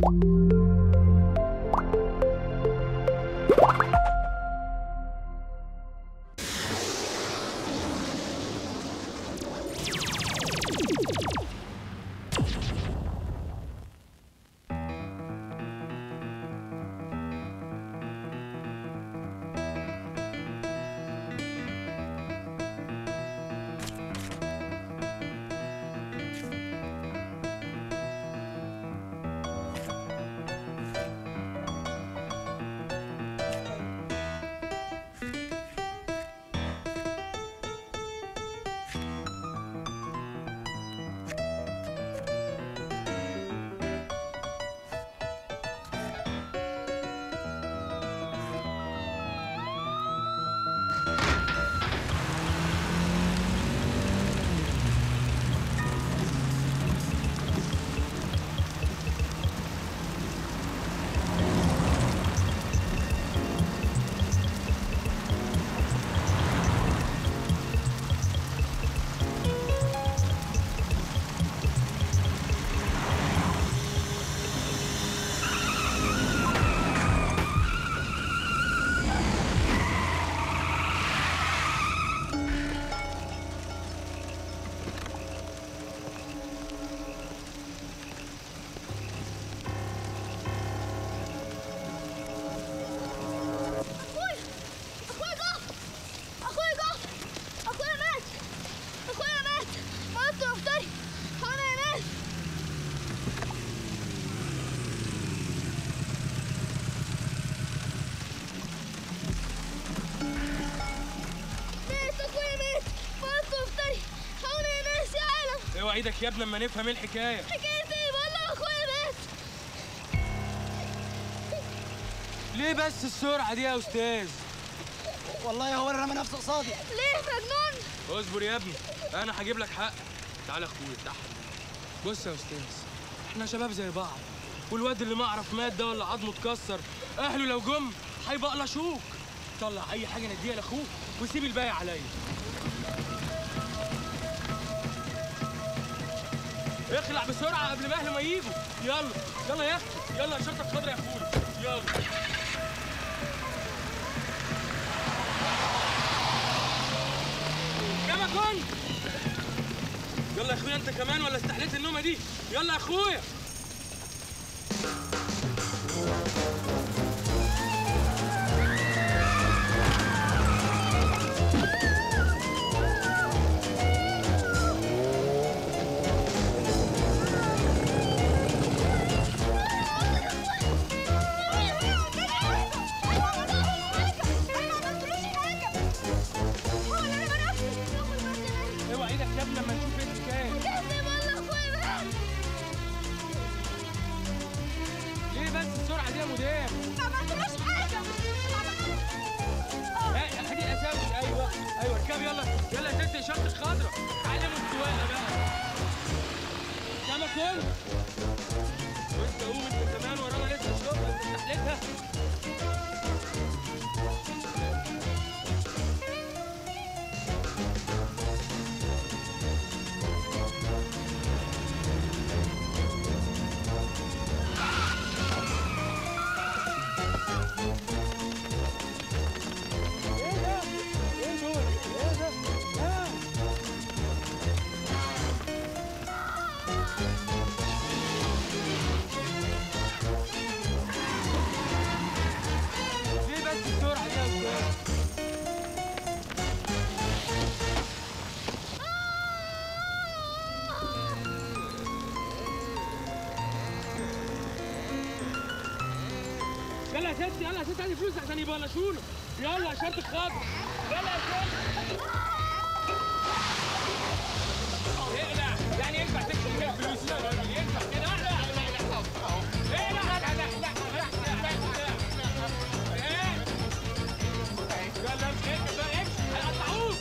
اخويا اخويا جه اخويا جه اخويا مات اخويا مات موت دكتوري انا يا ناس مات اخويا مات موت دكتوري انا يا ناس يا عالم اوعى ايدك يا ابني اما نفهم ايه الحكايه حكايه ايه والله اخويا مات ليه بس السرعه دي يا استاذ والله هو اللي رمى نفسه قصادي ليه مجنون اصبر يا ابني انا هجيب لك حق تعالى يا اخويا تحت بص يا استاذ احنا شباب زي بعض والواد اللي ما اعرف مات ده ولا عظمه اتكسر اهله لو جم هيبقلشوك طلع اي حاجه نديها لاخوك وسيب الباقي عليا اخلع بسرعه قبل ما اهله ما يجوا يلا يلا يا اختي يلا يا شرطه خضرا يا اخويا يلا كما كنت يلا يا اخويا انت كمان ولا استحليت النومه دي يلا يا اخويا اوعى ايدك يا ابني لما نشوف ايه الحكايه ليه بس السرعه دي يا مدير لا هدي الاساوي ايوه ايوه اركب يلا يلا يا ست اشاره الخضراء علموا السواقه بقى كما كنت وانت قوم انت كمان ورانا لسه شغل انت استحلتها ايه ده؟ ايه دول؟ ايه ده؟ آه. ليه بس السرعة دي يا أستاذ؟ يلا يا ستي يلا يا ستي هاتي فلوس عشان يبلشونا يلا يا شرط الخضر يلا يا ستي اقلع يعني ينفع تكتب كده فلوس يا راجل ينفع كده لا لا لا لا اقلع لا لا لا يلا امشي اركب بقى امشي هيقطعوك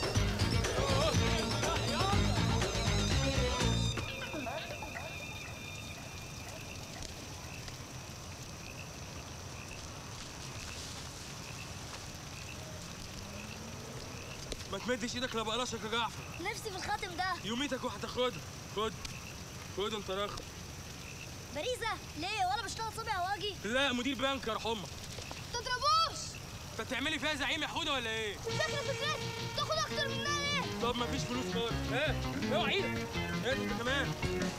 ما تمدش ايدك لا بقلاشك يا جعفر نفسي في الخاتم ده يوميتك وهتاخدها خد خد انت رخ باريزة ليه ولا بشتغل صبي هواجي لا مدير بنك يا رحمة تضربوش انت بتعملي فيها زعيم يا حوده ولا ايه؟ فاكرة فكرتي تاخد اكتر مننا ليه طب مفيش فلوس خالص ايه؟ اوعى ايدك ايه انت كمان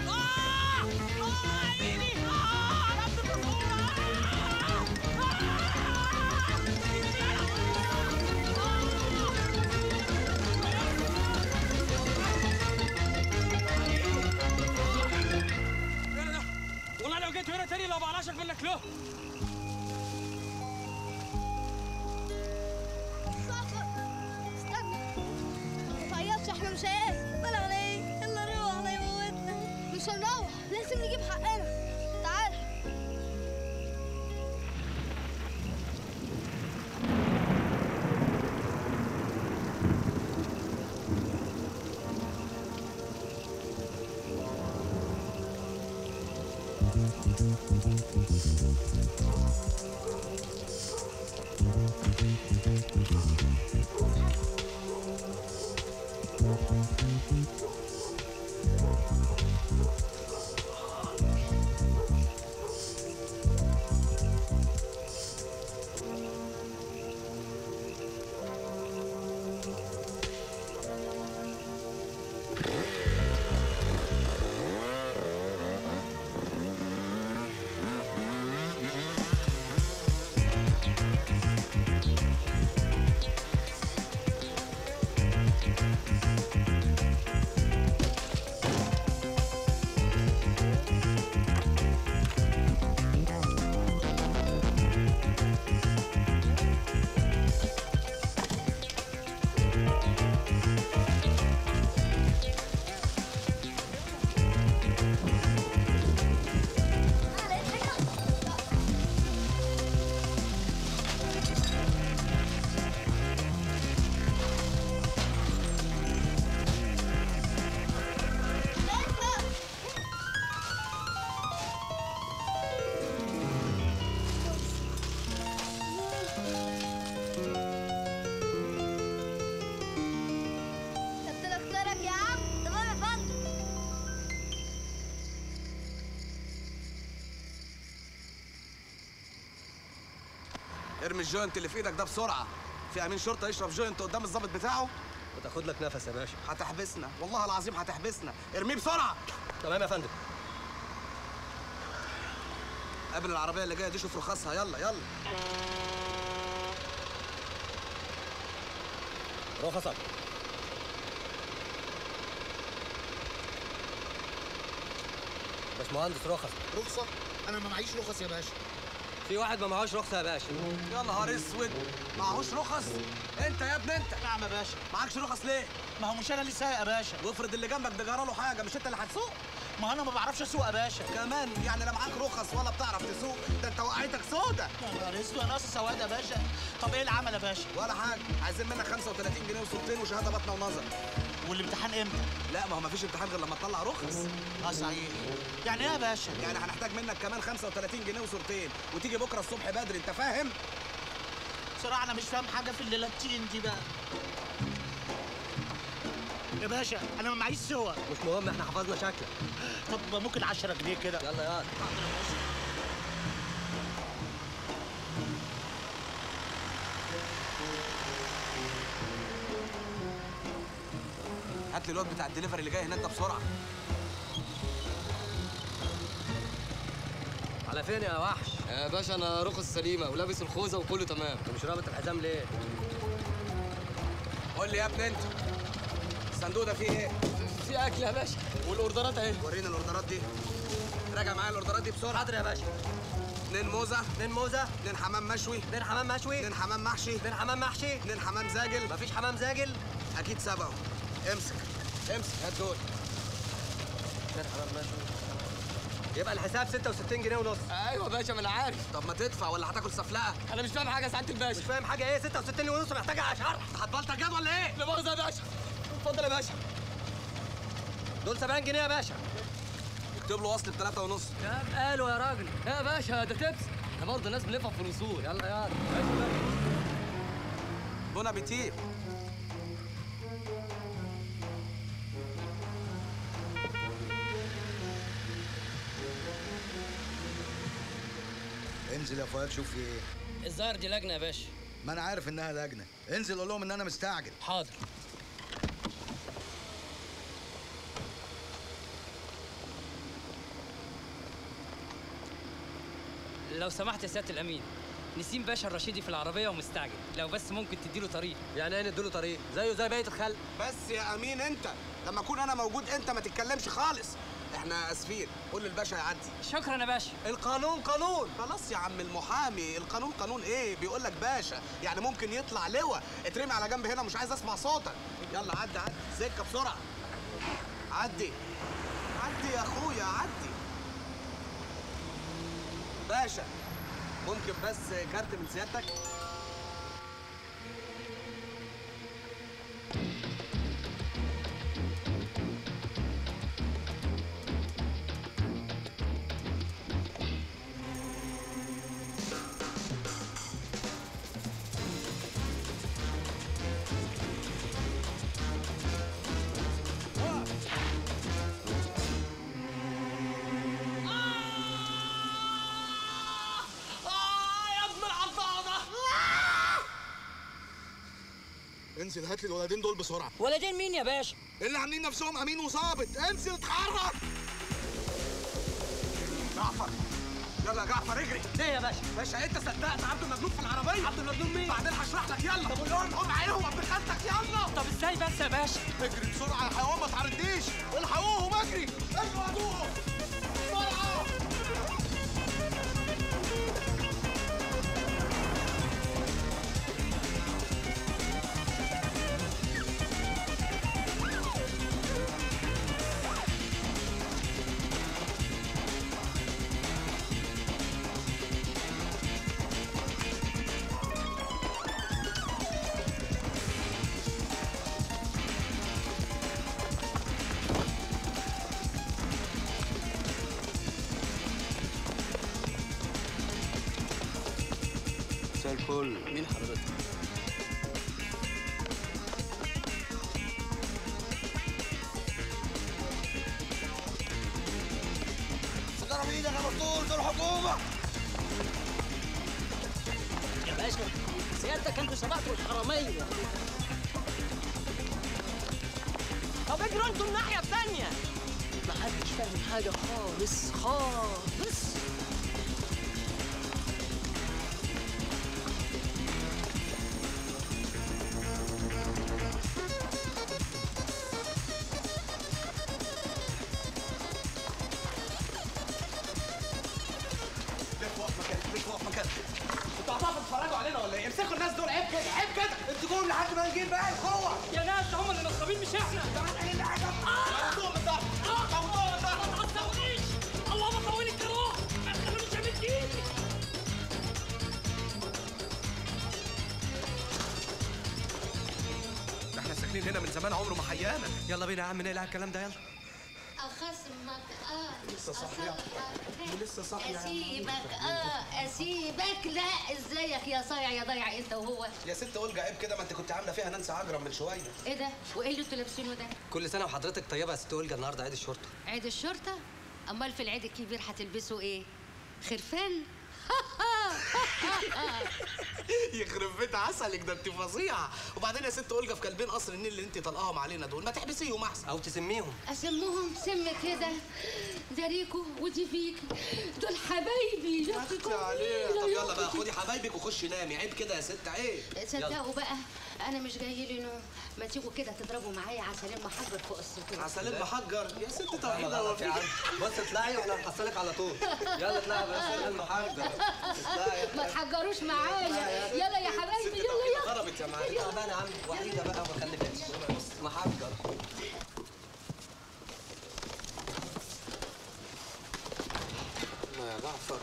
ايه ده؟ والله لو جيت هنا تاني لو بعرشك منك له صافر استنى ما تعيطش احنا مش هيئة ولا عليك يلا نروح الله يموتنا مش هنروح لازم نجيب حقنا تعال تعال ايه حاجة كتر خيرك يا عم تمام يا فندم ارمي الجوينت اللي في ايدك ده بسرعه في امين شرطه يشرب جوينت قدام الضابط بتاعه وتاخد لك نفس يا باشا هتحبسنا والله العظيم هتحبسنا ارميه بسرعه تمام يا فندم قبل العربيه اللي جايه دي شوف رخصها يلا يلا رخصك باشمهندس رخص رخصة؟ أنا ما معيش رخص يا باشا في واحد ما معهوش رخصه يا باشا يا نهار اسود معهوش رخص انت يا ابني انت نعم يا باشا معكش رخص ليه ما هو مش أنا اللي سايق يا باشا وافرض اللي جنبك ده جرى له حاجه مش انت اللي هتسوق ما أنا ما بعرفش أسوق يا باشا كمان يعني لا معاك رخص ولا بتعرف تسوق ده انت وقعتك سودا يا نهار اسود ناقص سواد يا باشا طب إيه العمل يا باشا؟ ولا حاجه عايزين منك 35 جنيه وصورتين وشهاده بطنه ونظر والامتحان إمتى؟ لا ما هو مفيش امتحان غير لما تطلع رخص أه صحيح يعني إيه يا باشا؟ يعني هنحتاج منك كمان 35 جنيه وصورتين وتيجي بكره الصبح بدري انت فاهم بصراحة أنا مش فاهم حاجة في الليلاتين دي بقى يا باشا أنا ما معيش سوى مش مهم احنا حفظنا شكلك طب ممكن 10 جنيه كده يلا يلا هات لي الواد بتاع الدليفري اللي جاي هناك ده بسرعه على فين يا وحش يا باشا انا رخص سليمه ولابس الخوذه وكله تمام انت مش رابط الحزام ليه قول لي يا ابني انت الصندوق ده فيه ايه في اكل يا باشا والاوردرات اهي ورينا الاوردرات دي راجع معايا الاوردرات دي بسرعه حاضر يا باشا اتنين موزه اتنين موزه اتنين حمام مشوي اتنين حمام مشوي اتنين حمام محشي اتنين حمام محشي اتنين حمام زاجل مفيش حمام زاجل اكيد سبقوا امسك امسك هات دول اتنين حمام مشوي يبقى الحساب 66 جنيه ونص ايوه يا باشا ما انا عارف طب ما تدفع ولا هتاكل سفلقه انا مش فاهم حاجه يا سعاده مش الباشا فاهم حاجه ايه 66 ونص محتاجه اشهر هتبلطج جد ولا ايه لا مؤاخذه يا باشا اتفضل يا باشا دول 70 جنيه يا باشا اكتب له وصل بثلاثة ونص يا قالوا يا راجل يا باشا ده تبس احنا برضه ناس بنفهم في الاصول يلا يلا بون ابيتي انزل يا فؤاد شوف في ايه الظاهر دي لجنه يا باشا ما انا عارف انها لجنه انزل قول لهم ان انا مستعجل حاضر لو سمحت يا سياده الامين نسيم باشا الرشيدي في العربيه ومستعجل لو بس ممكن تديله طريق يعني ايه نديله طريق زيه زي بقيه الخلق بس يا امين انت لما اكون انا موجود انت ما تتكلمش خالص احنا اسفين قول للباشا يعدي شكرا يا باشا القانون قانون خلاص يا عم المحامي القانون قانون ايه بيقول لك باشا يعني ممكن يطلع لواء اترمي على جنب هنا مش عايز اسمع صوتك يلا عدي عدي سكه بسرعه عدي عدي يا اخويا عدي باشا ممكن بس كارت من سيادتك انزل هات لي الولدين دول بسرعه ولدين مين يا باشا اللي عاملين نفسهم امين وظابط انزل اتحرك جعفر يلا يا جعفر اجري ليه يا باشا باشا انت صدقت عبد المجنون في العربيه عبد المجنون مين بعدين هشرح لك يلا طب قول لهم هم عينهم ابن خالتك يلا طب ازاي بس يا باشا اجري بسرعه يا حيوان ما تعرضنيش الحقوهم اجري اجروا هاتوهم بسرعه مساء الفل مين حضرتك سيجاره بايدك يا مفتوح دول حكومه يا باشا سيادتك انتوا سبقتوا الحراميه طب اجروا انتوا الناحيه الثانيه ما حدش فاهم حاجه خالص خالص لف وقف مكانك لف وقف مكانك انتوا هتقفوا تتفرجوا علينا ولا ايه؟ امسكوا الناس دول عيب كده عيب كده انتوا جوهم لحد ما نجيب بقى القوه يا ناس هم اللي نصابين مش احنا تعالى ايه اللي حاجه موضوع بالضبط موضوع بالضبط ما تعصبنيش اللهم طول الكروح ما تخلونيش امد ايدي ده احنا ساكنين هنا من زمان عمره ما حيانا يلا بينا يا عم نقلع الكلام ده يلا أخصمك آه لسه صاحية. أصلحك. لسه صاحية. أسيبك آه أسيبك لا إزيك يا صايع يا ضايع أنت وهو يا ست اولجا عيب كده ما انت كنت عامله فيها نانسي عجرم من شويه إيه ده؟ وإيه اللي أنتوا لابسينه ده؟ كل سنه وحضرتك طيبه يا ست اولجا النهارده عيد الشرطه عيد الشرطة؟ أمال في العيد الكبير هتلبسوا إيه؟ خرفان؟ يخرب بيت عسلك ده انت فظيعه وبعدين يا ست اولجا في كلبين قصر النيل اللي انت طلقاهم علينا دول ما تحبسيهم احسن او تسميهم أسمهم سم كده ده ريكو ودي فيك دول حبايبي يا أختي اختي عليه جميلة طب يا يلا بقى أختي. خدي حبايبك وخشي نامي عيب كده يا ست عيب صدقوا بقى انا مش جاي لي نوم ما تيجوا كده تضربوا معايا عسلين محجر فوق السطور عسلين محجر يا ست يلا توحيده غلط يا عم بص اطلعي واحنا هنحصلك على طول يلا اطلعي بس المحجر اطلعي ما تحجروش معايا يلا يا حبايبي يلا يلا ضربت يا معلم اطلع بقى يا عم وحيده بقى وما خلفتش محجر يا جعفر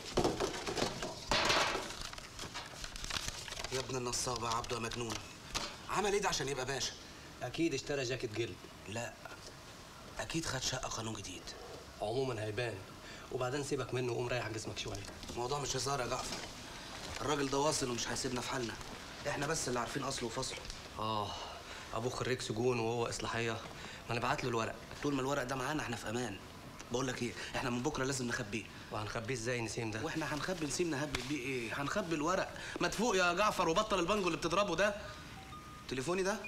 يا ابن النصابة يا عبده يا مجنون عمل ايه ده عشان يبقى باشا؟ اكيد اشترى جاكيت جلد لا اكيد خد شقة قانون جديد عموما هيبان وبعدين سيبك منه وقوم ريح جسمك شويه الموضوع مش هزار يا جعفر الراجل ده واصل ومش هيسيبنا في حالنا احنا بس اللي عارفين اصله وفصله اه ابوه خريج سجون وهو اصلاحيه ما نبعت له الورق طول ما الورق ده معانا احنا في امان بقول لك ايه احنا من بكره لازم نخبيه وهنخبيه ازاي نسيم ده واحنا هنخبي نسيم نهبل بيه ايه هنخبي الورق ما تفوق يا جعفر وبطل البانجو اللي بتضربه ده تليفوني ده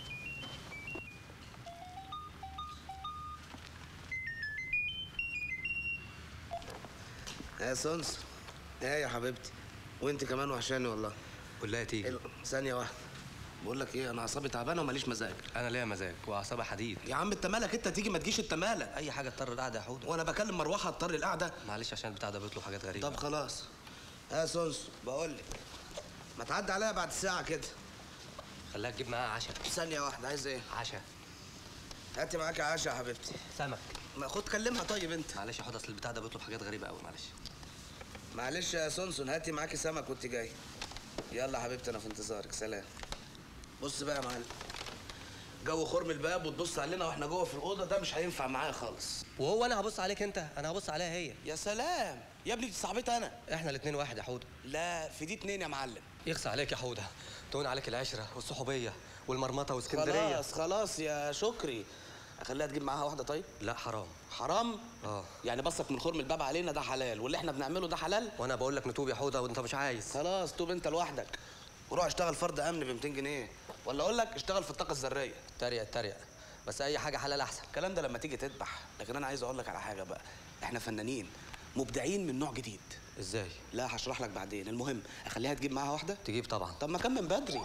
يا سونس ايه يا حبيبتي وانت كمان وحشاني والله كلها تيجي ال- ثانية واحدة بقول لك ايه انا اعصابي تعبانه وماليش مزاج انا ليا مزاج واعصابي حديد يا عم انت مالك انت تيجي ما تجيش انت مالك اي حاجه اضطر القعده يا حوده وانا بكلم مروحه اضطر القعده معلش عشان البتاع ده بيطلب حاجات غريبه طب خلاص يا سونس بقول لك ما تعدي عليا بعد ساعه كده خليها تجيب معاها عشاء ثانيه واحده عايز ايه عشاء هاتي معاك عشاء يا حبيبتي سمك ما خد كلمها طيب انت معلش يا حوده اصل البتاع ده بيطلب حاجات غريبه قوي معلش معلش يا سونسون هاتي معاكي سمك وانت جاي يلا يا حبيبتي انا في انتظارك سلام بص بقى يا معلم جو خرم الباب وتبص علينا واحنا جوه في الاوضه ده مش هينفع معايا خالص وهو انا هبص عليك انت انا هبص عليها هي يا سلام يا ابني دي صاحبتي انا احنا الاثنين واحد يا حوده لا في دي اتنين يا معلم يخص عليك يا حوده تهون عليك العشره والصحوبيه والمرمطه واسكندريه خلاص خلاص يا شكري اخليها تجيب معاها واحده طيب لا حرام حرام اه يعني بصك من خرم الباب علينا ده حلال واللي احنا بنعمله ده حلال وانا بقول لك نتوب يا حوده وانت مش عايز خلاص توب انت لوحدك وروح اشتغل فرد امن ب 200 جنيه ولا اقول لك اشتغل في الطاقه الذريه تريق تريق بس اي حاجه حلال احسن الكلام ده لما تيجي تذبح لكن انا عايز اقول لك على حاجه بقى احنا فنانين مبدعين من نوع جديد ازاي لا هشرح لك بعدين المهم اخليها تجيب معاها واحده تجيب طبعا طب ما كان من بدري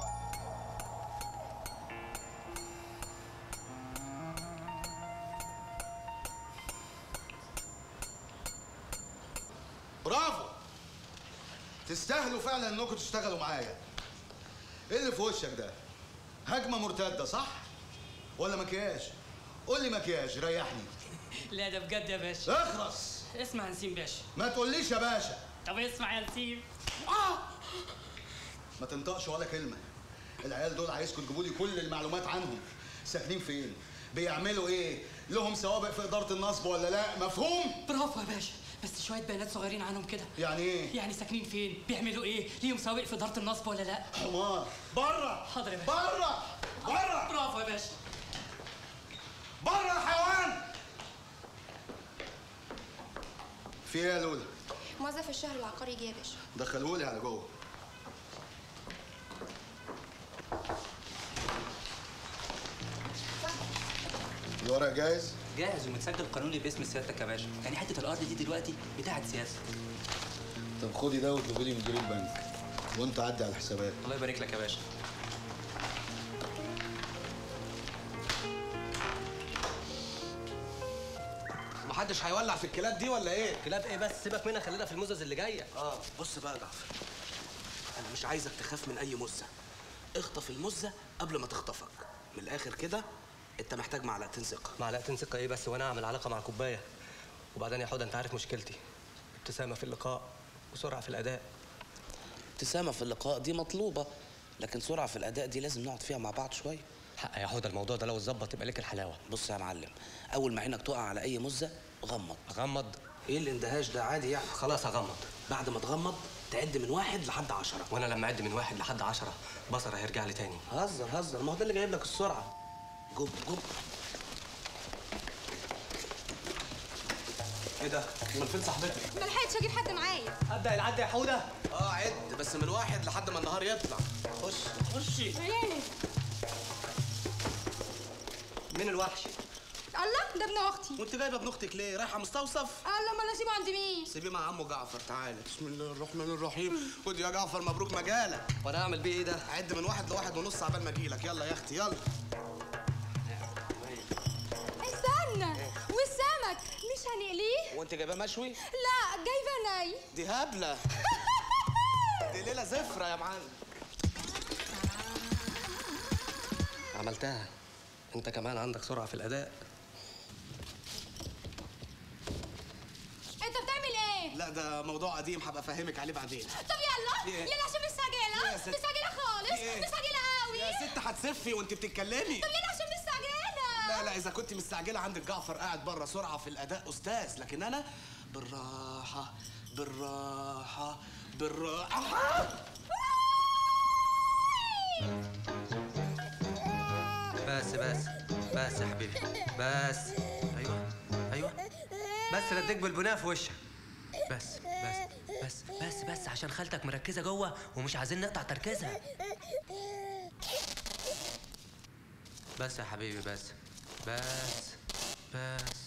برافو تستاهلوا فعلا انكم تشتغلوا معايا ايه اللي في وشك ده هجمه مرتده صح ولا مكياج قول لي مكياج ريحني لا ده بجد يا باشا اخرس اسمع يا نسيم باشا ما تقوليش يا باشا طب اسمع يا نسيم ما تنطقش ولا كلمه العيال دول عايزكم تجيبوا لي كل المعلومات عنهم ساكنين فين بيعملوا ايه لهم سوابق في اداره النصب ولا لا مفهوم برافو يا باشا بس شويه بيانات صغيرين عنهم كده يعني ايه يعني ساكنين فين بيعملوا ايه ليهم سوابق في اداره النصب ولا لا حمار بره حاضر يا باشا بره بره برافو يا باشا بره يا حيوان في ايه يا لولا موظف الشهر العقاري جه يا باشا دخلهولي على جوه الورق جاهز جاهز ومتسجل قانوني باسم سيادتك يا باشا يعني حته الارض دي دلوقتي بتاعت سياسه طب خدي ده واطلبي لي مدير البنك وانت عدي على الحسابات الله يبارك لك يا باشا محدش هيولع في الكلاب دي ولا ايه كلاب ايه بس سيبك منها خلينا في المزز اللي جايه اه بص بقى يا جعفر انا مش عايزك تخاف من اي مزه اخطف المزه قبل ما تخطفك من الاخر كده انت محتاج معلقتين ثقه معلقتين ثقه ايه بس وانا اعمل علاقه مع كوبايه وبعدين يا حوده انت عارف مشكلتي ابتسامه في اللقاء وسرعه في الاداء ابتسامه في اللقاء دي مطلوبه لكن سرعه في الاداء دي لازم نقعد فيها مع بعض شويه حق يا حوده الموضوع ده لو اتظبط يبقى لك الحلاوه بص يا معلم اول ما عينك تقع على اي مزه غمض اغمض ايه الاندهاش ده عادي يعني خلاص هغمض بعد ما تغمض تعد من واحد لحد عشرة وانا لما اعد من واحد لحد عشرة بصر هيرجع لي تاني هزر هزر ما هو ده اللي جايب لك السرعه جب جب ايه ده؟ امال فين صاحبتك؟ ما لحقتش اجيب حد معايا ابدا العد يا حوده اه عد بس من واحد لحد ما النهار يطلع خش خشي مين الوحش الله ده ابن اختي وانت جايبه ابن اختك ليه؟ رايحه مستوصف؟ الله ما انا اسيبه عند مين سيبيه مع عمه جعفر تعالى بسم الله الرحمن الرحيم خد يا جعفر مبروك مجالك وانا اعمل بيه ايه ده عد من واحد لواحد ونص عبال ما اجيلك يلا يا اختي يلا استنى والسمك مش هنقليه وانت جايباه مشوي؟ لا جايبه ني دي هبله دي ليله زفره يا معلم عملتها انت كمان عندك سرعه في الاداء انت بتعمل ايه لا ده موضوع قديم هبقى افهمك عليه بعدين طب يلا إيه؟ يلا عشان مستعجله يا ست. مستعجله خالص إيه؟ مستعجله قوي يا ست هتسفي وانت بتتكلمي طب يلا عشان مستعجله لا لا اذا كنت مستعجله عندك جعفر قاعد بره سرعه في الاداء استاذ لكن انا بالراحه بالراحه بالراحه بس بس بس يا حبيبي بس ايوه ايوه بس رديك بالبناء في وشك بس بس بس بس بس عشان خالتك مركزه جوه ومش عايزين نقطع تركيزها بس يا حبيبي بس بس بس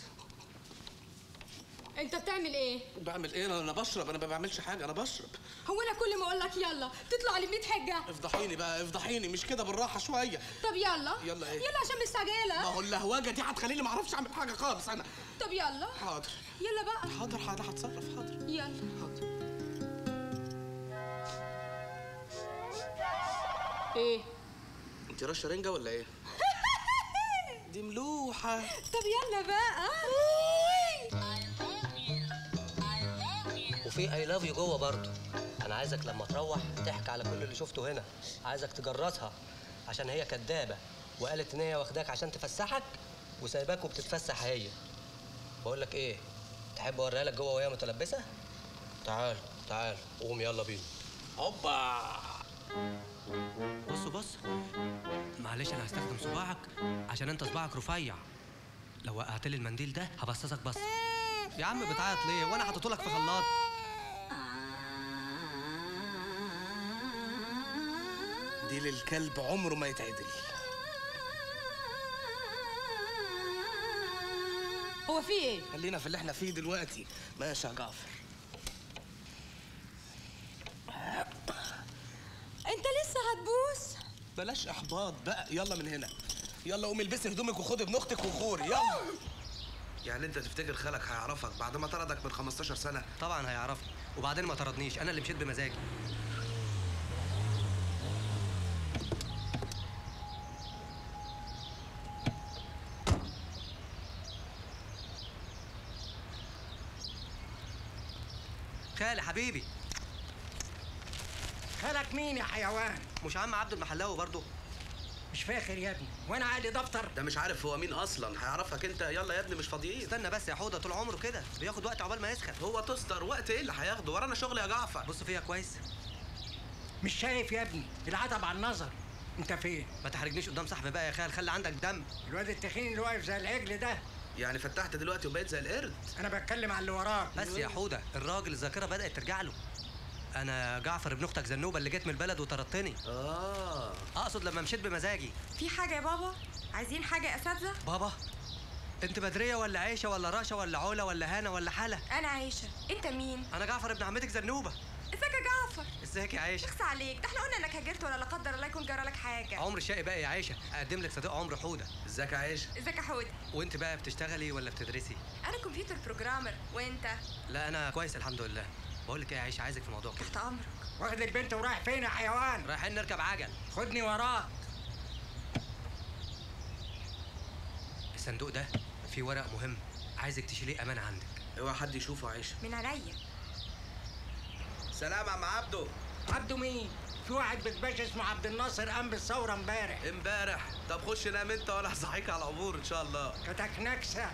انت بتعمل ايه بعمل ايه انا أنا بشرب انا ما بعملش حاجه انا بشرب هو انا كل ما اقول لك يلا تطلع لي 100 حجه افضحيني بقى افضحيني مش كده بالراحه شويه طب يلا يلا إيه؟ يلا عشان ما مستعجله هو اللهوجه دي هتخليني ما اعرفش اعمل حاجه خالص انا طب يلا حاضر يلا بقى حاضر حاضر هتصرف حاضر يلا حاضر ايه انت رشه رنجه ولا ايه دي ملوحه طب يلا بقى وفي اي لاف يو جوه برضه انا عايزك لما تروح تحكي على كل اللي شفته هنا عايزك تجرسها عشان هي كدابه وقالت ان هي واخداك عشان تفسحك وسايباك وبتتفسح هي بقول لك ايه تحب اوريها لك جوه وهي متلبسه تعال تعال قوم يلا بينا هوبا بص بص معلش انا هستخدم صباعك عشان انت صباعك رفيع لو وقعت لي المنديل ده هبصصك بص يا عم بتعيط ليه وانا حاططه لك في خلاط دي للكلب عمره ما يتعدل هو في ايه خلينا في اللي احنا فيه دلوقتي ماشي يا جعفر انت لسه هتبوس بلاش احباط بقى يلا من هنا يلا قومي البسي هدومك وخدي ابن اختك وخوري يلا يعني انت تفتكر خالك هيعرفك بعد ما طردك من 15 سنه طبعا هيعرفني وبعدين ما طردنيش انا اللي مشيت بمزاجي خالي حبيبي خالك مين يا حيوان؟ مش عم عبد المحلاوي برضه مش فاخر يا ابني وانا عقلي دفتر ده مش عارف هو مين اصلا هيعرفك انت يلا يا ابني مش فاضيين استنى بس يا حوده طول عمره كده بياخد وقت عقبال ما يسخن هو تستر وقت ايه اللي هياخده ورانا شغل يا جعفر بص فيها كويس مش شايف يا ابني العتب على النظر انت فين؟ ما تحرجنيش قدام صاحبي بقى يا خال خلي عندك دم الواد التخين اللي واقف زي العجل ده يعني فتحت دلوقتي وبقيت زي القرد انا بتكلم على اللي وراك بس يا حوده الراجل الذاكره بدات ترجع له انا جعفر ابن اختك زنوبه اللي جيت من البلد وطردتني اه اقصد لما مشيت بمزاجي في حاجه يا بابا عايزين حاجه يا اساتذه بابا انت بدريه ولا عيشه ولا رشا ولا علا ولا هنا ولا حلا انا عايشه انت مين انا جعفر ابن عمتك زنوبه ازيك يا جعفر ازيك يا عيشه اخس عليك ده احنا قلنا انك هاجرت ولا لا قدر الله يكون جرى لك حاجه عمر الشقي بقى يا عيشه اقدم لك صديق عمر حوده ازيك يا عيشه ازيك يا حود وانت بقى بتشتغلي ولا بتدرسي انا كمبيوتر بروجرامر وانت لا انا كويس الحمد لله بقول لك ايه يا عيشه عايزك في موضوع كده تحت امرك واخد البنت ورايح فين يا حيوان؟ رايحين نركب عجل خدني وراك الصندوق ده فيه ورق مهم عايزك تشيليه امانه عندك اوعى حد يشوفه يا عيشه من عينيا سلام يا عم عبده عبده مين؟ في واحد بتباش اسمه عبد الناصر قام بالثوره امبارح امبارح طب خش نام انت وانا هصحيك على العبور ان شاء الله كتك نكسه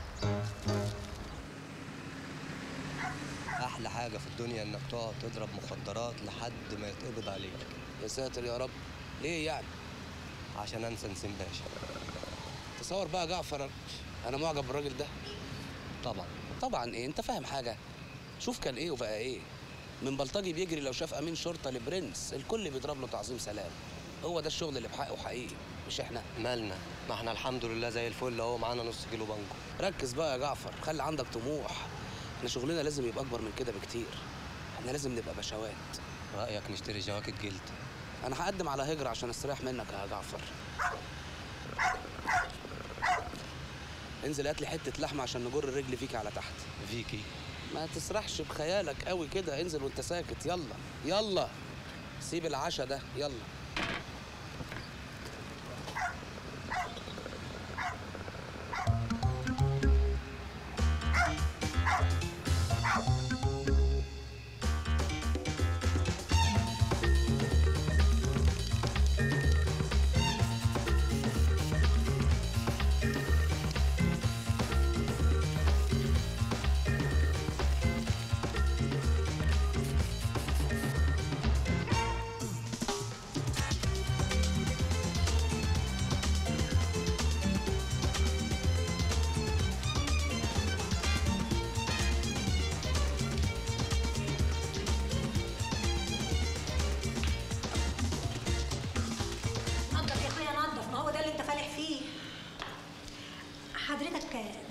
احلى حاجه في الدنيا انك تقعد تضرب مخدرات لحد ما يتقبض عليك يا ساتر يا رب ليه يعني عشان انسى نسيم باشا تصور بقى جعفر انا معجب بالراجل ده طبعا طبعا ايه انت فاهم حاجه شوف كان ايه وبقى ايه من بلطجي بيجري لو شاف امين شرطه لبرنس الكل بيضرب له تعظيم سلام هو ده الشغل اللي بحقه حقيقي مش احنا مالنا ما احنا الحمد لله زي الفل اهو معانا نص كيلو بانجو ركز بقى يا جعفر خلي عندك طموح احنا شغلنا لازم يبقى اكبر من كده بكتير احنا لازم نبقى بشوات رايك نشتري جواكت جلد انا هقدم على هجرة عشان استريح منك يا جعفر انزل هات لي حته لحمه عشان نجر الرجل فيك على تحت فيكي ما تسرحش بخيالك قوي كده انزل وانت ساكت يلا يلا سيب العشا ده يلا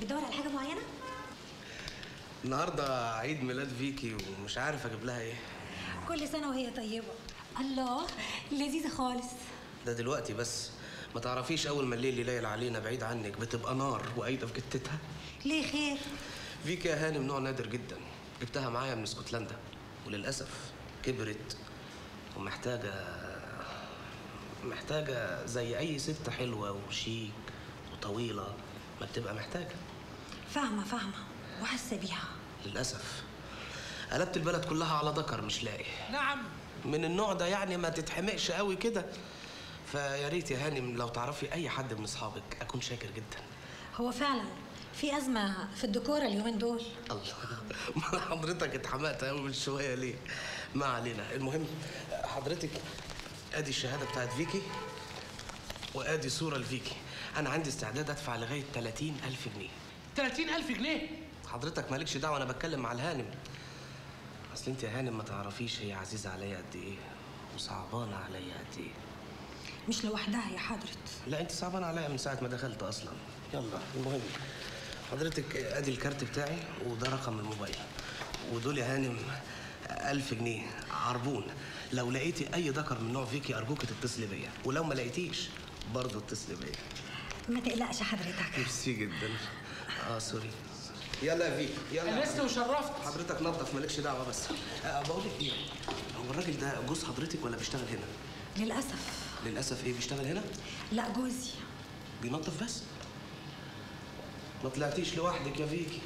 بتدور على حاجه معينه النهارده عيد ميلاد فيكي ومش عارف اجيب لها ايه كل سنه وهي طيبه الله لذيذه خالص ده دلوقتي بس ما تعرفيش اول ما الليل يليل علينا بعيد عنك بتبقى نار وقايده في جتتها ليه خير فيكي يا هانم نوع نادر جدا جبتها معايا من اسكتلندا وللاسف كبرت ومحتاجه محتاجه زي اي ست حلوه وشيك وطويله ما بتبقى محتاجه فاهمه فاهمه وحاسه بيها للاسف قلبت البلد كلها على ذكر مش لاقي نعم من النوع ده يعني ما تتحمقش قوي كده فيا ريت يا هانم لو تعرفي اي حد من اصحابك اكون شاكر جدا هو فعلا في ازمه في الديكور اليومين دول الله ما حضرتك اتحمقت قوي من شويه ليه ما علينا المهم حضرتك ادي الشهاده بتاعت فيكي وادي صوره لفيكي انا عندي استعداد ادفع لغايه 30000 جنيه 30000 جنيه حضرتك مالكش دعوه انا بتكلم مع الهانم اصل انت يا هانم ما تعرفيش هي عزيزه عليا قد ايه وصعبانه عليا قد ايه مش لوحدها يا حضرة لا انت صعبانه عليا من ساعه ما دخلت اصلا يلا المهم حضرتك ادي الكارت بتاعي وده رقم الموبايل ودول يا هانم ألف جنيه عربون لو لقيتي أي ذكر من نوع فيكي أرجوك تتصلي بيا ولو ما لقيتيش برضه اتصلي بيا ما تقلقش حضرتك ميرسي جدا اه سوري يلا يا فيك يلا أنست وشرفت حضرتك نظف مالكش دعوه بس آه بقول لك ايه هو الراجل ده جوز حضرتك ولا بيشتغل هنا للاسف للاسف ايه بيشتغل هنا لا جوزي بينظف بس ما طلعتيش لوحدك يا فيكي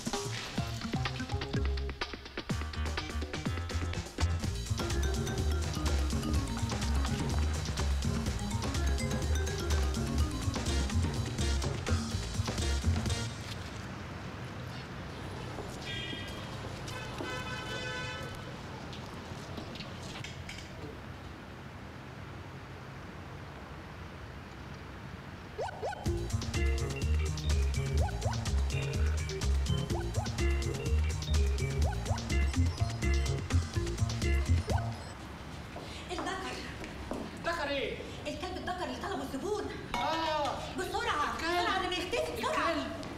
الذكر ذكر ايه؟ الكلب الذكر اللي طلبه الزبون اه بسرعه بسرعه قبل ما يختفي بسرعه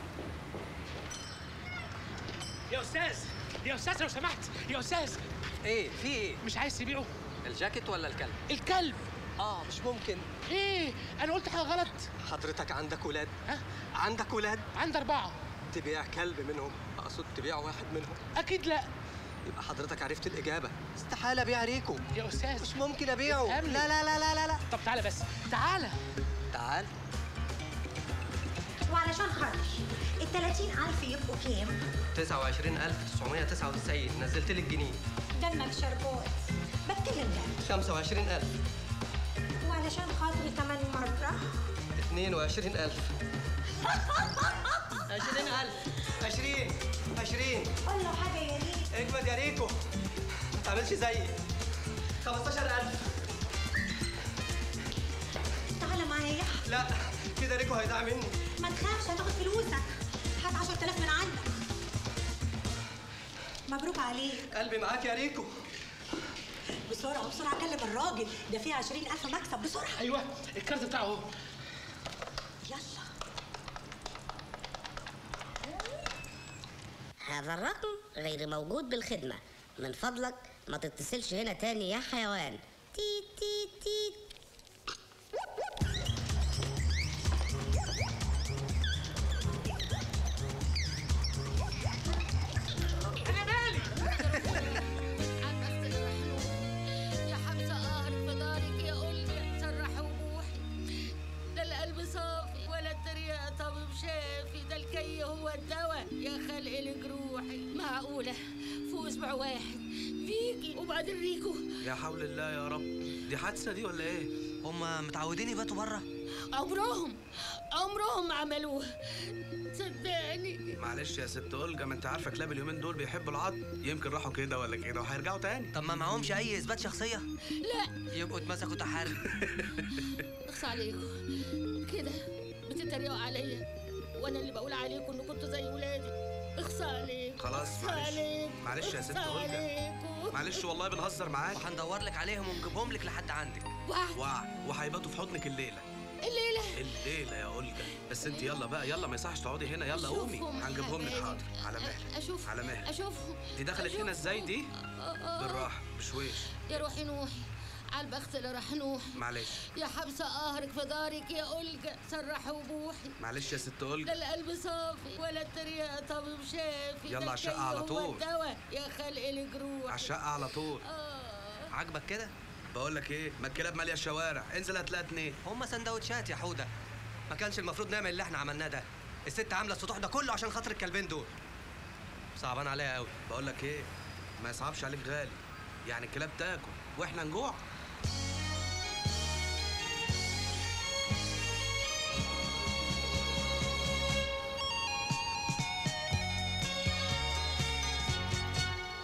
يا استاذ يا استاذ لو سمحت يا استاذ ايه في ايه مش عايز تبيعه الجاكيت ولا الكلب الكلب اه مش ممكن ايه انا قلت حاجه غلط حضرتك عندك ولاد ها عندك ولاد عندي اربعه تبيع كلب منهم اقصد تبيع واحد منهم اكيد لا يبقى حضرتك عرفت الاجابه استحاله ابيع ريكو يا استاذ مش ممكن ابيعه لا افهمني. لا لا لا لا لا طب تعالى بس تعالى تعال وعلشان خاطر ال 30000 يبقوا كام؟ 29999 نزلت لك جنيه دمك شربات بتكلم جد 25000 وعلشان خاطري كمان مرة 22000 20000 20 20 قول له حاجة يا ريت اجمد يا ريكو ما تعملش زيي 15000 تعالى معايا لا كده ريكو هيضيع مني ما تخافش هتاخد فلوسك هات 10000 من عندك مبروك عليك قلبي معاك يا ريكو بسرعة بسرعة كلم الراجل ده فيه 20000 مكسب بسرعة ايوه الكارت بتاعه اهو يلا هذا الرقم غير موجود بالخدمة من فضلك ما تتصلش هنا تاني يا حيوان تيت تيت تيت انا مالي يا حمزة قهر في دارك يا قلبي سرح وبوحي ده القلب صافي ولا التريقة طبيب شافي ده الكي هو الدواء يا خلق لجروحي معقولة فوق اسبوع واحد فيكي وبعدين ريكو يا حول الله يا رب دي حادثه دي ولا ايه هم متعودين يباتوا بره عمرهم عمرهم ما عملوها صدقني معلش يا ست اولجا ما انت عارفه كلاب اليومين دول بيحبوا العض يمكن راحوا كده ولا كده وهيرجعوا تاني طب ما معهمش اي اثبات شخصيه لا يبقوا اتمسكوا تحري اخص عليكم كده بتتريقوا عليا وانا اللي بقول عليكم ان كنتوا زي ولادي اخص عليكم خلاص اخص معلش عليكم معلش يا ست اخص اولجا عليكم معلش والله بنهزر معاك وهندور لك عليهم ونجيبهم لك لحد عندك واحد وع وهيباتوا في حضنك الليله الليله الليله يا اولجا بس انت يلا بقى يلا ما يصحش تقعدي هنا يلا قومي أشوفهم هنجيبهم لك حبايبي. حاضر على مهلك اشوف على مهلك اشوفهم دي دخلت هنا ازاي دي آه. بالراحه بشويش يا روحي نوحي على البخت اللي راح نوحي معلش يا حبسه قهرك في دارك يا أولجا سرحي وبوحي معلش يا ست لا اولجا القلب صافي ولا التريقة طبيب شافي يلا ده على الشقة الكي على هو طول. الدواء يا خلق الجروح على الشقه على طول عاجبك كده بقول لك ايه ما الكلاب ماليه الشوارع انزل هتلاقي اتنين هما سندوتشات يا حوده ما كانش المفروض نعمل اللي احنا عملناه ده الست عامله السطوح ده كله عشان خاطر الكلبين دول صعبان عليا قوي بقول لك ايه ما يصعبش عليك غالي يعني الكلاب تاكل واحنا نجوع “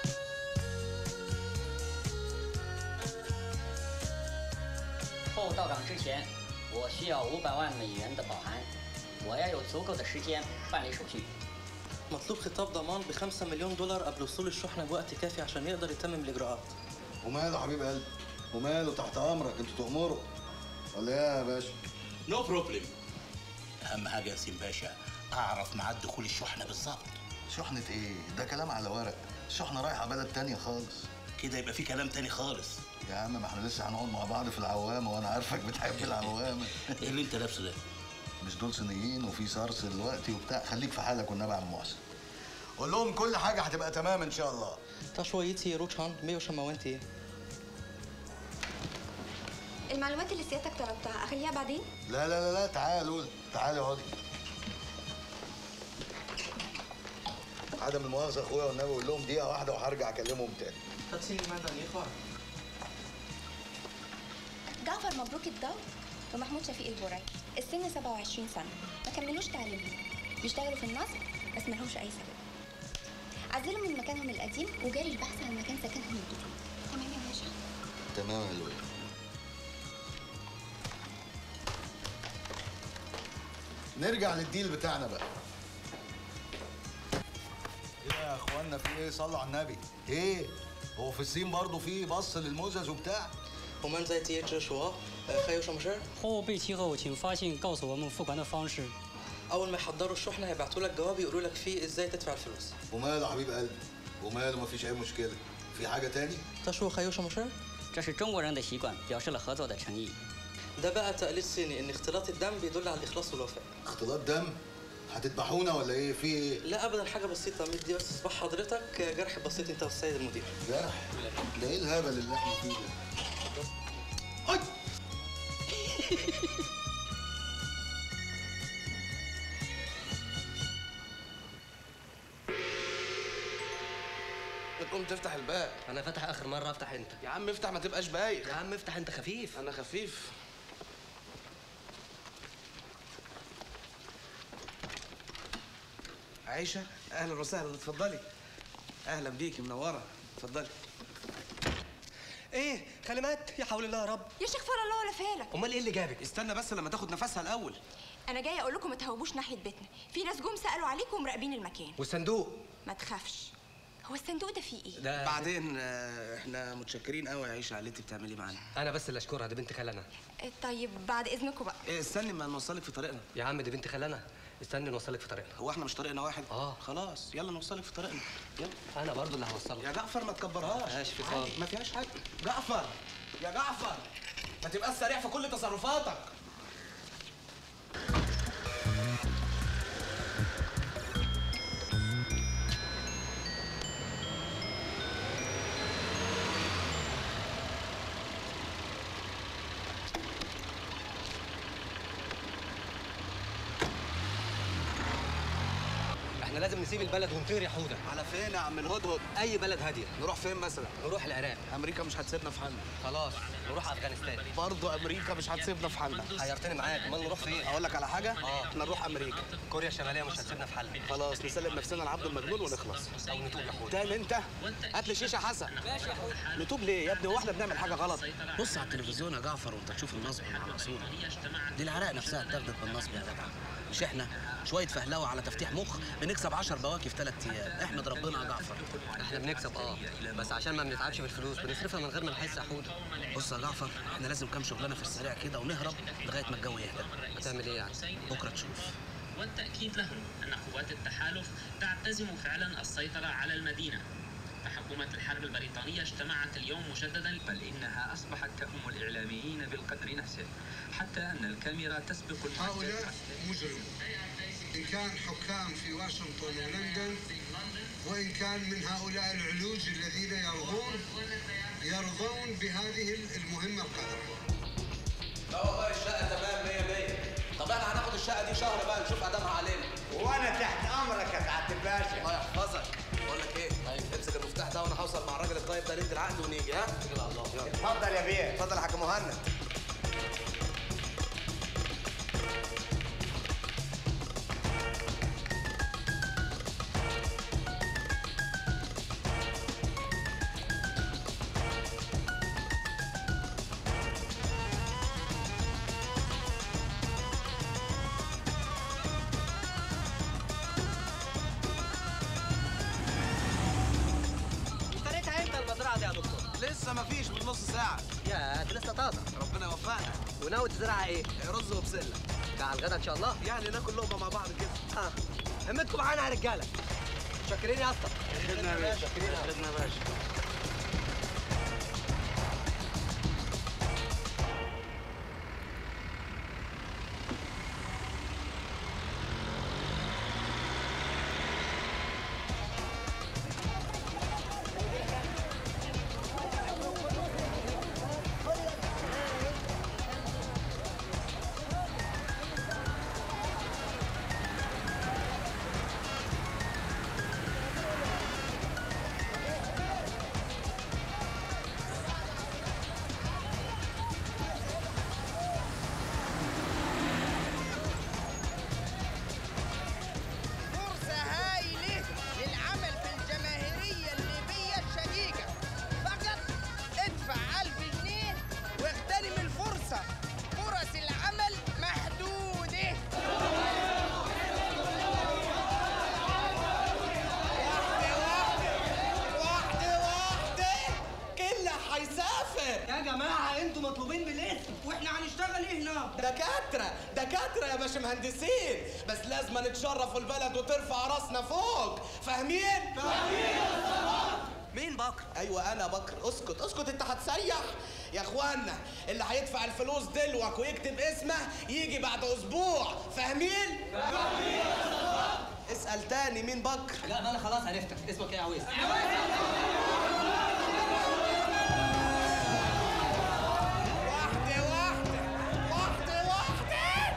后到岗之前，我需要五百万美元的保函，我要有足够的时间办理手续。 مطلوب خطاب ضمان ب 5 مليون دولار قبل وصول الشحنه بوقت كافي عشان يقدر يتمم الاجراءات وماله حبيب قلبي وماله تحت امرك انتوا تؤمروا ولا ايه يا باشا نو بروبلم اهم حاجه يا سيم باشا اعرف ميعاد دخول الشحنه بالظبط شحنة ايه؟ ده كلام على ورق الشحنة رايحة بلد تانية خالص كده يبقى في كلام تاني خالص يا عم ما احنا لسه هنقعد مع بعض في العوامة وانا عارفك بتحب العوامة ايه اللي انت لابسه ده؟ مش دول صينيين وفي صرص دلوقتي وبتاع خليك في حالك والنبي يا عم محسن قول لهم كل حاجة هتبقى تمام ان شاء الله تا شويتي روتشان ميو شماوانتي المعلومات اللي سيادتك طلبتها اخليها بعدين لا لا لا لا تعالوا تعالوا اقعدي عدم المؤاخذة اخويا والنبي قول لهم دقيقة واحدة وهرجع اكلمهم تاني تاتسيني مدني يخوان جعفر مبروك الضوء ومحمود شفيق البرعي السن 27 سنة ما كملوش تعليمهم بيشتغلوا في النصب بس ملهمش أي سبب عزلوا من مكانهم القديم وجاري البحث عن مكان سكنهم الجديد تمام يا باشا تمام يا لؤي نرجع للديل بتاعنا بقى ايه يا اخوانا في ايه صلوا على النبي ايه هو في الصين برضه في بص للموزز وبتاع 我们在接着说，呃，还有什么事儿？ 货物备齐后，请发信告诉我们付款的方式。 اول ما يحضروا الشحنه هيبعتوا لك جواب يقولوا لك فيه ازاي تدفع الفلوس وماله يا حبيب قلبي وماله مفيش اي مشكله في حاجه تاني 他说还有什么事儿？ 这是中国人的习惯，表示了合作的诚意。 ده بقى تقليد صيني ان اختلاط الدم بيدل على الاخلاص والوفاء اختلاط دم هتذبحونا ولا ايه في ايه لا ابدا حاجه بسيطه مدي بس صباح حضرتك جرح بسيط انت والسيد المدير جرح ده ايه الهبل اللي احنا فيه ده بتقوم تفتح الباب انا فاتح اخر مره افتح انت يا عم افتح ما تبقاش بايخ يا عم افتح انت خفيف انا خفيف عايشة اهلا وسهلا اتفضلي اهلا بيكي منورة اتفضلي ايه خلمات يا حول الله يا رب يا شيخ فر الله ولا فالك امال ايه اللي جابك استنى بس لما تاخد نفسها الاول انا جايه اقول لكم ما تهوبوش ناحيه بيتنا في ناس جم سالوا عليكم ومراقبين المكان والصندوق ما تخافش هو الصندوق ده فيه ايه ده بعدين آه، احنا متشكرين قوي يا عيشة على اللي انت بتعملي معانا انا بس اللي اشكرها دي بنت خالنا آه، طيب بعد اذنكم بقى ايه استني ما نوصلك في طريقنا يا عم دي بنت خالنا استني نوصلك في طريقنا هو احنا مش طريقنا واحد اه خلاص يلا نوصلك في طريقنا يلا انا برضو اللي هوصلك يا جعفر ما تكبرهاش ما فيهاش في عادي، خالص. ما فيهاش حاجه جعفر يا جعفر ما تبقاش سريع في كل تصرفاتك احنا لازم نسيب البلد ونطير يا حوده على فين يا عم الهدهد اي بلد هاديه نروح فين مثلا نروح العراق امريكا مش هتسيبنا في حالنا خلاص نروح افغانستان برضه امريكا مش هتسيبنا في حالنا حيرتني معاك امال نروح فين اقول لك على حاجه اه احنا نروح امريكا كوريا الشماليه مش هتسيبنا في حالنا خلاص نسلم نفسنا لعبد المجنون ونخلص او نتوب يا حوده تاني انت هات لي شيشه حسن ماشي يا حوده نتوب ليه يا ابني هو احنا بنعمل حاجه غلط بص على التلفزيون يا جعفر وانت تشوف النصب مع الرسول دي العراق نفسها اتاخدت بالنصب يا جدع مش احنا شويه فهلوه على تفتيح مخ بنكسب نكسب 10 بواكي في ثلاث ايام احمد ربنا يا جعفر احنا بنكسب اه بس عشان ما بنتعبش في الفلوس بنصرفها من غير ما نحس يا حوده بص يا جعفر احنا لازم كام شغلانه في السريع كده ونهرب لغايه ما الجو يهدى هتعمل ايه يعني بكره تشوف والتأكيد لهم أن قوات التحالف تعتزم فعلا السيطرة على المدينة فحكومة الحرب البريطانية اجتمعت اليوم مجددا بل إنها أصبحت تأم الإعلاميين بالقدر نفسه حتى أن الكاميرا تسبق المعدات هؤلاء مجرمون إن كان حكام في واشنطن ولندن وإن كان من هؤلاء العلوج الذين يرضون يرضون بهذه المهمة القذرة لا والله الشقه تمام 100 100 طب احنا هناخد الشقه دي شهر بقى نشوف ادامها علينا وانا تحت امرك يا سعاده الباشا الله يحفظك بقول لك ايه امسك المفتاح ده وانا هوصل مع الراجل الطيب ده ندي العقد ونيجي ها اتكل على الله يلا اتفضل يا بيه اتفضل يا حاج مهند اشتريتها امتى المزرعه دي يا دكتور؟ لسه مفيش من نص ساعة يا دي لسه طازه ربنا يوفقنا وناوي تزرعها ايه؟ رز وبسلة ده على الغدا ان شاء الله؟ يعني ناكل لقمة مع بعض كده اه همتكم معانا يا رجاله شاكرين يا اسطى خدنا يا باشا خدنا يا باشا فرصة هايلة للعمل في الجماهيرية الليبية الشقيقة فقط ادفع ألف جنيه واغتنم الفرصة فرص العمل محدودة واحدة واحدة كله هيسافر يا جماعه انتوا مطلوبين بالاسم واحنا هنشتغل ايه هناك؟ دكاترة دكاترة يا باش مهندسين بس لازم نتشرف البلد وترفع راسنا فوق فاهمين؟ فاهمين مين بكر؟ ايوه انا بكر اسكت اسكت انت هتسيح يا اخوانا اللي هيدفع الفلوس دلوك ويكتب اسمه يجي بعد اسبوع فاهمين؟ فاهمين اسأل تاني مين بكر؟ لا ما انا خلاص عرفتك اسمك ايه يا عويس؟ واحدة واحدة واحدة واحدة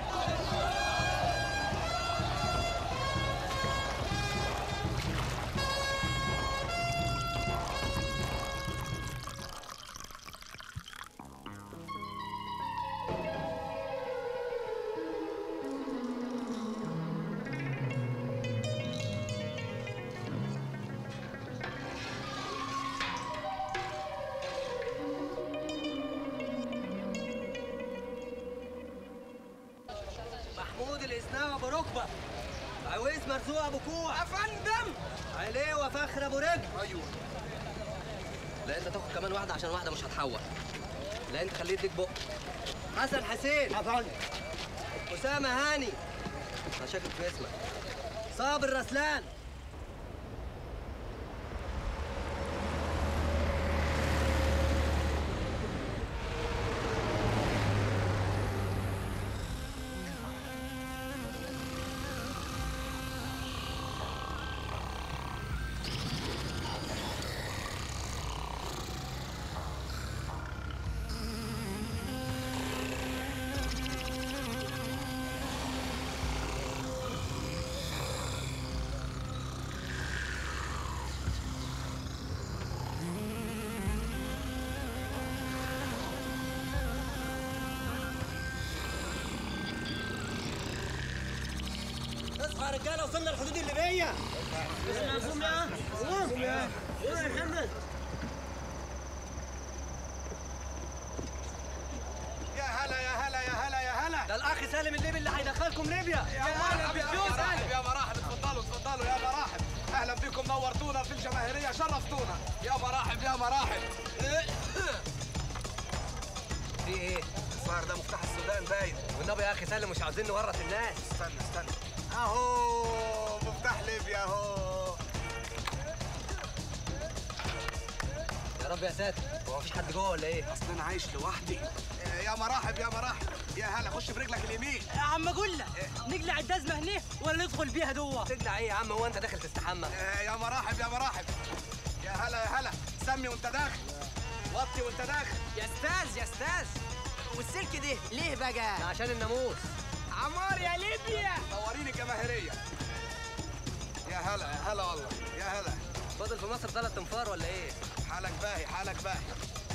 محمود الاسناوي ابو ركبه عويس مرزوق ابو كوع يا فندم عليه وفخر ابو رجل ايوه لا انت تاخد كمان واحده عشان واحده مش هتحول لا انت خليه يديك بق حسن حسين يا فندم اسامه هاني انا شاكك في اسمك صابر رسلان اصحى يا رجاله وصلنا الحدود الليبيه قوم يا قوم يا قوم يا محمد يا هلا يا هلا يا هلا يا هلا ده الاخ سالم الليبي اللي هيدخلكم ليبيا يا مرحبا يا مرحبا يا مرحبا اتفضلوا اتفضلوا يلا انكم نورتونا في الجماهيريه شرفتونا يا مراحب يا مراحب في ايه؟ الظاهر ده مفتاح السودان باين والنبي يا اخي سلم مش عاوزين نورط الناس استنى استنى اهو مفتاح ليبيا اهو يا رب يا ساتر هو مفيش حد جوه ولا ايه؟ اصل انا عايش لوحدي يا مراحب يا مراحب يا هلا خش برجلك اليمين يا عم اقول لك نقلع الجزمه هنا ولا ندخل بيها جوه تقلع ايه يا عم هو انت داخل تستحمى يا مراحب يا مراحب يا هلا يا هلا سمي وانت داخل وطي وانت داخل يا استاذ يا استاذ والسلك ده ليه بقى؟ عشان الناموس عمار يا ليبيا نوريني جماهيريه يا هلا يا هلا والله يا هلا فاضل في مصر ثلاث انفار ولا ايه؟ حالك باهي حالك باهي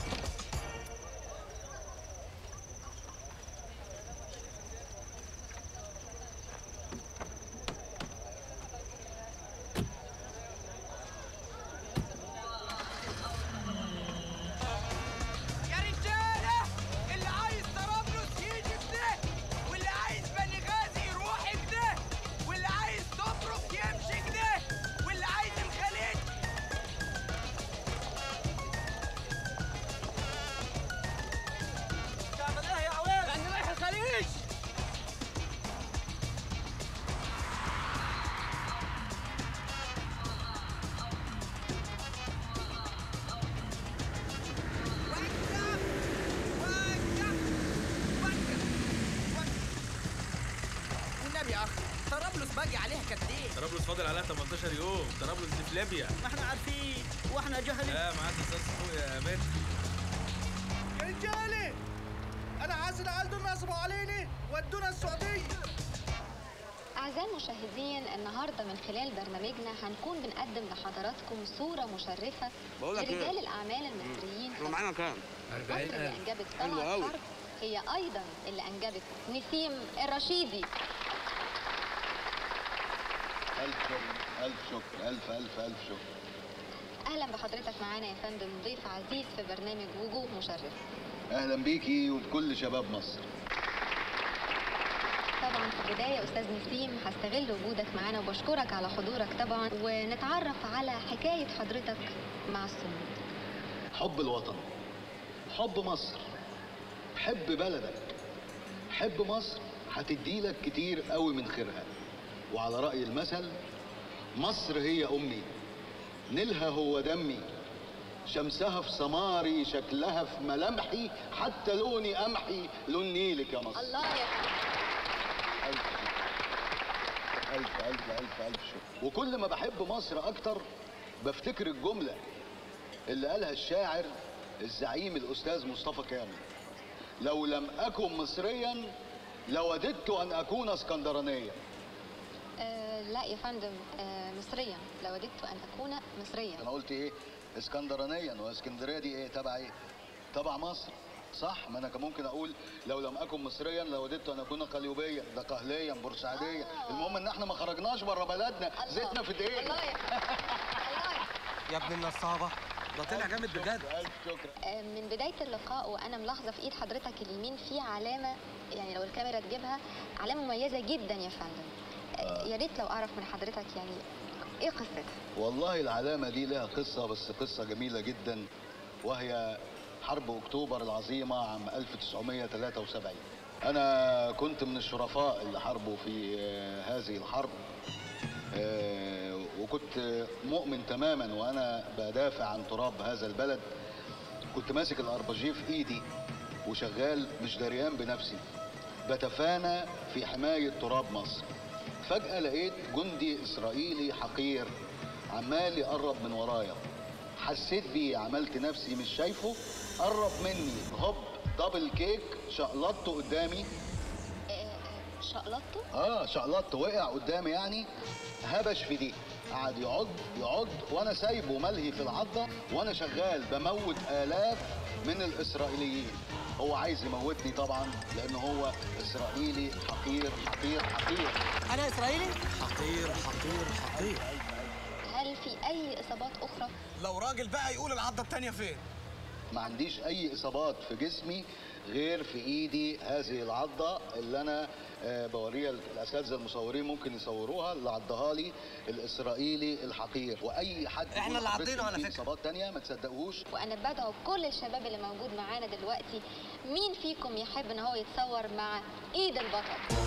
يا رجاله اللي عايز طرابلس يجي كده واللي عايز بني غازي يروح كده واللي عايز تطرق يمشي كده واللي عايز الخليج تعمل ايه يا عويل؟ انا رايح الخليج والنبي يا اخ طرابلس باقي عليها قد ايه؟ طرابلس فاضل عليها 18 يوم طرابلس دي في ليبيا ما احنا عارفين واحنا جهلين لا معاك استاذ فوق يا مان يا رجاله انا حاسس العيال دول نصبوا علينا ودونا السعوديه أعزائي المشاهدين النهاردة من خلال برنامجنا هنكون بنقدم لحضراتكم صورة مشرفة بقول لك إيه؟ لرجال الأعمال المصريين هو معانا كام؟ مصر اللي أنجبت حلو طلعت أوي. حرب هي أيضا اللي أنجبت نسيم الرشيدي ألف شكر ألف شكر ألف ألف ألف شكر أهلا بحضرتك معانا يا فندم ضيف عزيز في برنامج وجوه مشرفة أهلا بيكي وبكل شباب مصر طبعا في البداية أستاذ نسيم هستغل وجودك معانا وبشكرك على حضورك طبعا ونتعرف على حكاية حضرتك مع الصمود حب الوطن حب مصر حب بلدك حب مصر هتديلك كتير قوي من خيرها وعلى رأي المثل مصر هي أمي نيلها هو دمي شمسها في سماري شكلها في ملامحي حتى لوني أمحي لون نيلك يا مصر الله يا ألف شكر. ألف ألف ألف ألف شكر وكل ما بحب مصر أكتر بفتكر الجملة اللي قالها الشاعر الزعيم الأستاذ مصطفى كامل لو لم أكن مصريا لوددت أن أكون اسكندرانيا آه لا يا فندم آه مصريا لوددت أن أكون مصريا أنا قلت إيه اسكندرانيا واسكندرية دي إيه تبع إيه تبع مصر صح ما انا كان ممكن اقول لو لم اكن مصريا لوددت ان اكون قليوبيا ده قهليا بورسعيديا المهم ان احنا ما خرجناش بره بلدنا زيتنا في دقيقنا يا ابن النصابه ده طلع جامد بجد الف شكر آه من بداية اللقاء وأنا ملاحظة في إيد حضرتك اليمين في علامة يعني لو الكاميرا تجيبها علامة مميزة جدا يا فندم آه يا ريت لو أعرف من حضرتك يعني إيه قصتها؟ والله العلامة دي لها قصة بس قصة جميلة جدا وهي حرب أكتوبر العظيمة عام 1973 أنا كنت من الشرفاء اللي حاربوا في آه، هذه الحرب آه، وكنت مؤمن تماما وأنا بدافع عن تراب هذا البلد كنت ماسك الأربجيه في إيدي وشغال مش دريان بنفسي بتفانى في حماية تراب مصر فجأة لقيت جندي إسرائيلي حقير عمال يقرب من ورايا حسيت بيه عملت نفسي مش شايفه قرب مني هوب دبل كيك شقلطته قدامي شقلطته؟ اه شقلطته وقع قدامي يعني هبش في دي قعد يعض يعض وانا سايبه ملهي في العضه وانا شغال بموت الاف من الاسرائيليين هو عايز يموتني طبعا لان هو اسرائيلي حقير حقير حقير انا اسرائيلي حقير حقير حقير هل في أي إصابات أخرى؟ لو راجل بقى يقول العضه التانيه فين ما عنديش اي اصابات في جسمي غير في ايدي هذه العضه اللي انا آه، بوريها الاساتذه المصورين ممكن يصوروها اللي عضها لي الاسرائيلي الحقير واي حد إحنا يقول اللي عضينه على في فكرة. اصابات تانية ما تصدقوش وانا بدعو كل الشباب اللي موجود معانا دلوقتي مين فيكم يحب ان هو يتصور مع ايد البطل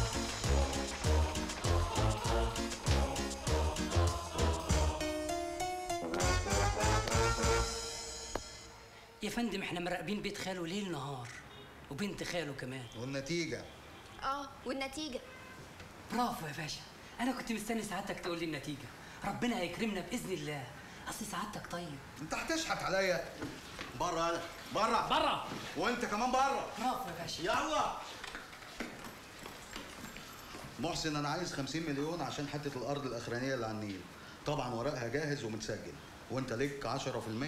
يا فندم احنا مراقبين بيت خاله ليل نهار وبنت خاله كمان والنتيجه اه والنتيجه برافو يا باشا انا كنت مستني سعادتك تقول لي النتيجه ربنا هيكرمنا باذن الله اصل سعادتك طيب انت هتشحت عليا بره انا بره بره وانت كمان بره برافو يا باشا يلا محسن انا عايز 50 مليون عشان حته الارض الاخرانيه اللي على النيل طبعا ورقها جاهز ومتسجل وانت ليك 10%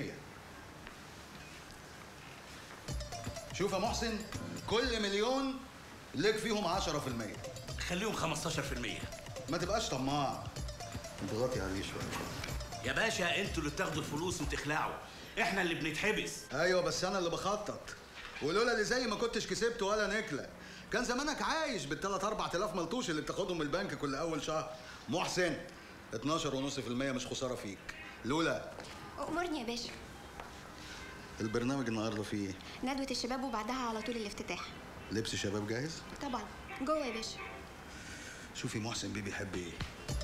شوف يا محسن كل مليون ليك فيهم 10% خليهم 15% ما تبقاش طماع اضغطي عليه شويه يا باشا انتوا اللي بتاخدوا الفلوس وتخلعوا احنا اللي بنتحبس ايوه بس انا اللي بخطط ولولا اللي زي ما كنتش كسبت ولا نكله كان زمانك عايش بالثلاث اربع تلاف ملطوش اللي بتاخدهم من البنك كل اول شهر محسن 12.5% مش خساره فيك لولا امرني يا باشا البرنامج النهارده فيه ايه؟ ندوه الشباب وبعدها على طول الافتتاح لبس شباب جاهز طبعا جوه يا باشا شوفي محسن بيه بيحب ايه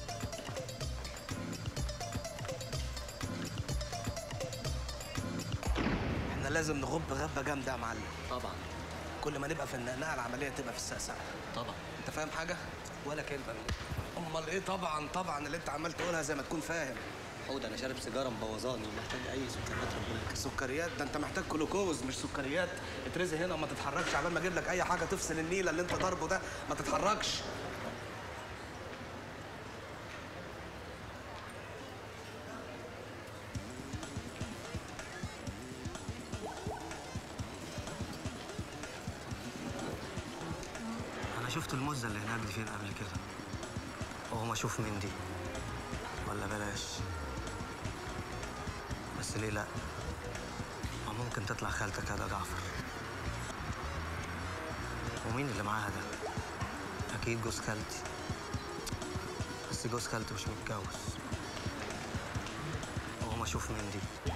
احنا لازم نغب غبه جامده يا معلم طبعا كل ما نبقى في النقنقه العمليه تبقى في السقسقه طبعا انت فاهم حاجه ولا كلمه امال ايه طبعا طبعا اللي انت عمال تقولها زي ما تكون فاهم حود انا شارب سيجاره مبوظاني ومحتاج اي سكريات ربنا سكريات ده انت محتاج جلوكوز مش سكريات اترزي هنا وما تتحركش عبال ما اجيب لك اي حاجه تفصل النيله اللي انت ضاربه ده ما تتحركش انا شفت المزه اللي هناك دي فين قبل كده وهو اشوف مين دي ولا بلاش بس ليه لا ما ممكن تطلع خالتك هذا جعفر ومين اللي معاها ده اكيد جوز خالتي بس جوز خالتي مش متجوز وهو اشوف مين دي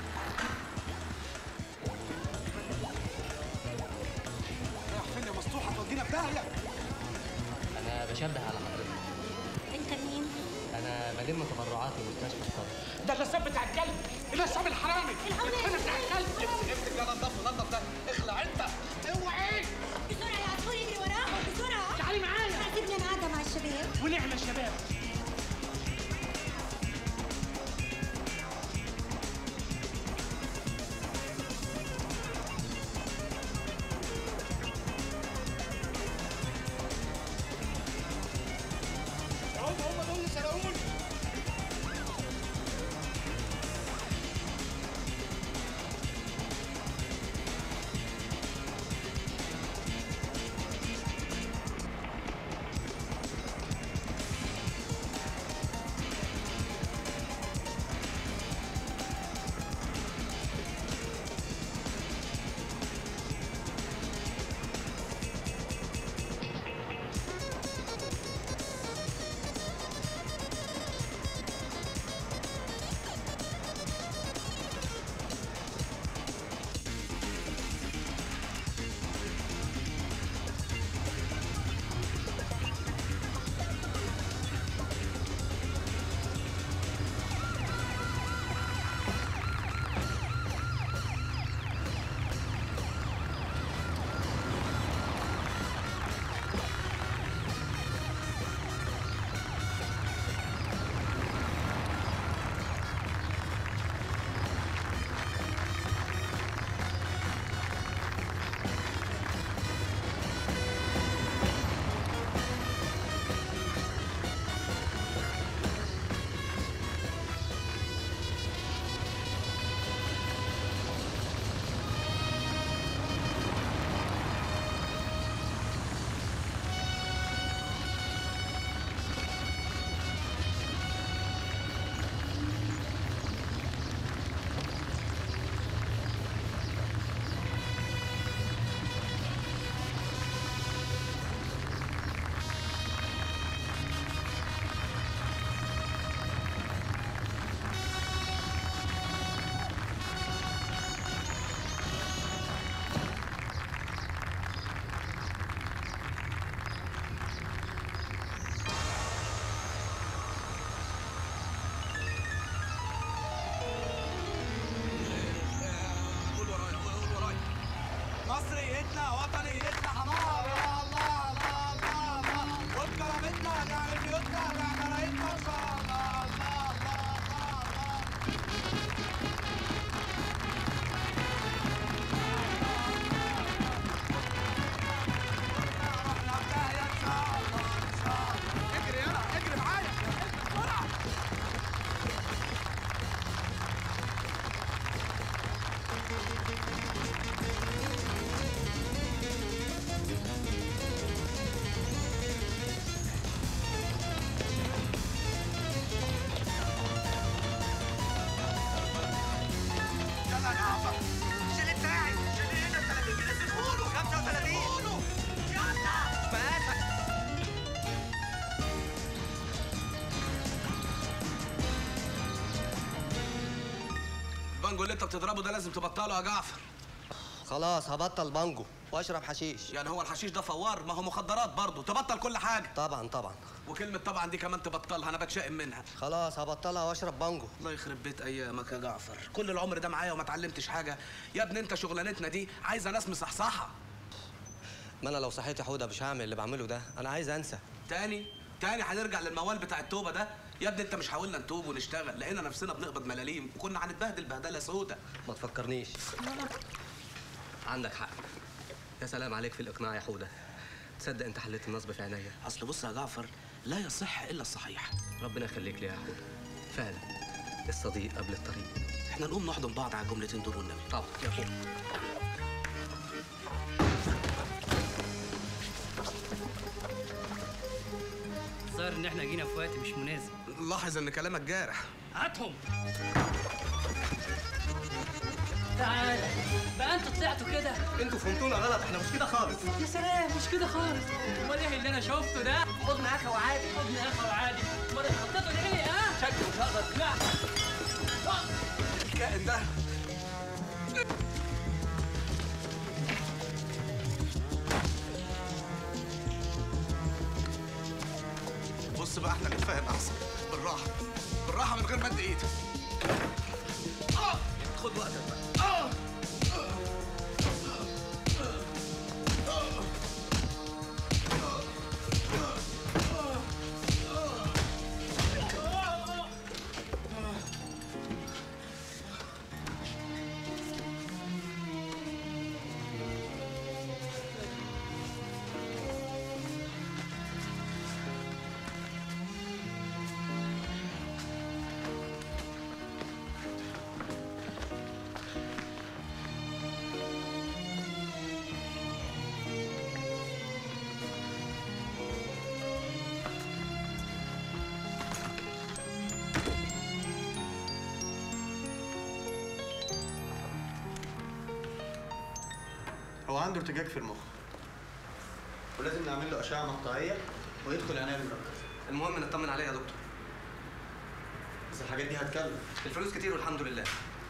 رايح فين يا مسطوح هتودينا في داهيه انا بشبه على حضرتك انت مين انا بلم تبرعات لمستشفى الصدر ده النصاب بتاع الكلب النصاب الحرامي الحرامي بتاع الكلب امسك ده نضف نضف ده اخلع انت اوعي بسرعه يا عصفور اجري وراهم بسرعه تعالي معايا سيبني انا قاعده مع الشباب ونعمل شباب هم هم دول اللي سرقوني وطنيتنا حمار يا الله الله الله الله وبكرامتنا نعمل بيوتنا نعمل رايتنا ان شاء الله الله الله اجري يلا اجري معايا بسرعه يلا يا جعفر الشيل بتاعي الشيل ايه ده 30 جنيه سيبهوله 35 يلا ماشي البانجو اللي انت بتضربه ده لازم تبطله يا جعفر خلاص هبطل بانجو واشرب حشيش يعني هو الحشيش ده فوار ما هو مخدرات برضه تبطل كل حاجه طبعا طبعا وكلمه طبعا دي كمان تبطلها انا بتشائم منها خلاص هبطلها واشرب بانجو الله يخرب بيت ايامك يا جعفر كل العمر ده معايا وما اتعلمتش حاجه يا ابني انت شغلانتنا دي عايزه ناس مصحصحه ما انا لو صحيت يا حوده مش هعمل اللي بعمله ده انا عايز انسى تاني تاني هنرجع للموال بتاع التوبه ده يا ابني انت مش حاولنا نتوب ونشتغل لقينا نفسنا بنقبض ملاليم وكنا هنتبهدل بهدله سودة ما تفكرنيش عندك حق يا سلام عليك في الاقناع يا حوده تصدق انت حليت النصب في عينيا اصل بص يا جعفر لا يصح الا الصحيح ربنا يخليك لي يا حوده فعلا الصديق قبل الطريق احنا نقوم نحضن بعض على الجملتين دول والنبي طبعا يا فوق الظاهر ان احنا جينا في وقت مش مناسب لاحظ ان كلامك جارح هاتهم تعالى بقى انتوا طلعتوا كده انتوا فهمتونا غلط احنا مش كده خالص يا سلام مش كده خالص امال ايه اللي انا شفته ده حضن اخا وعادي حضن اخا وعادي امال اتحطيتوا ليه ها شكله مش هقدر لا الكائن ده بص بقى احنا نتفاهم احسن بالراحه بالراحه من غير مد ايد آه. خد وقتك بقى آه. هو عنده ارتجاج في المخ ولازم نعمل له اشعه مقطعيه ويدخل عنايه مركزه المهم نطمن عليه يا دكتور بس الحاجات دي هتكلف الفلوس كتير والحمد لله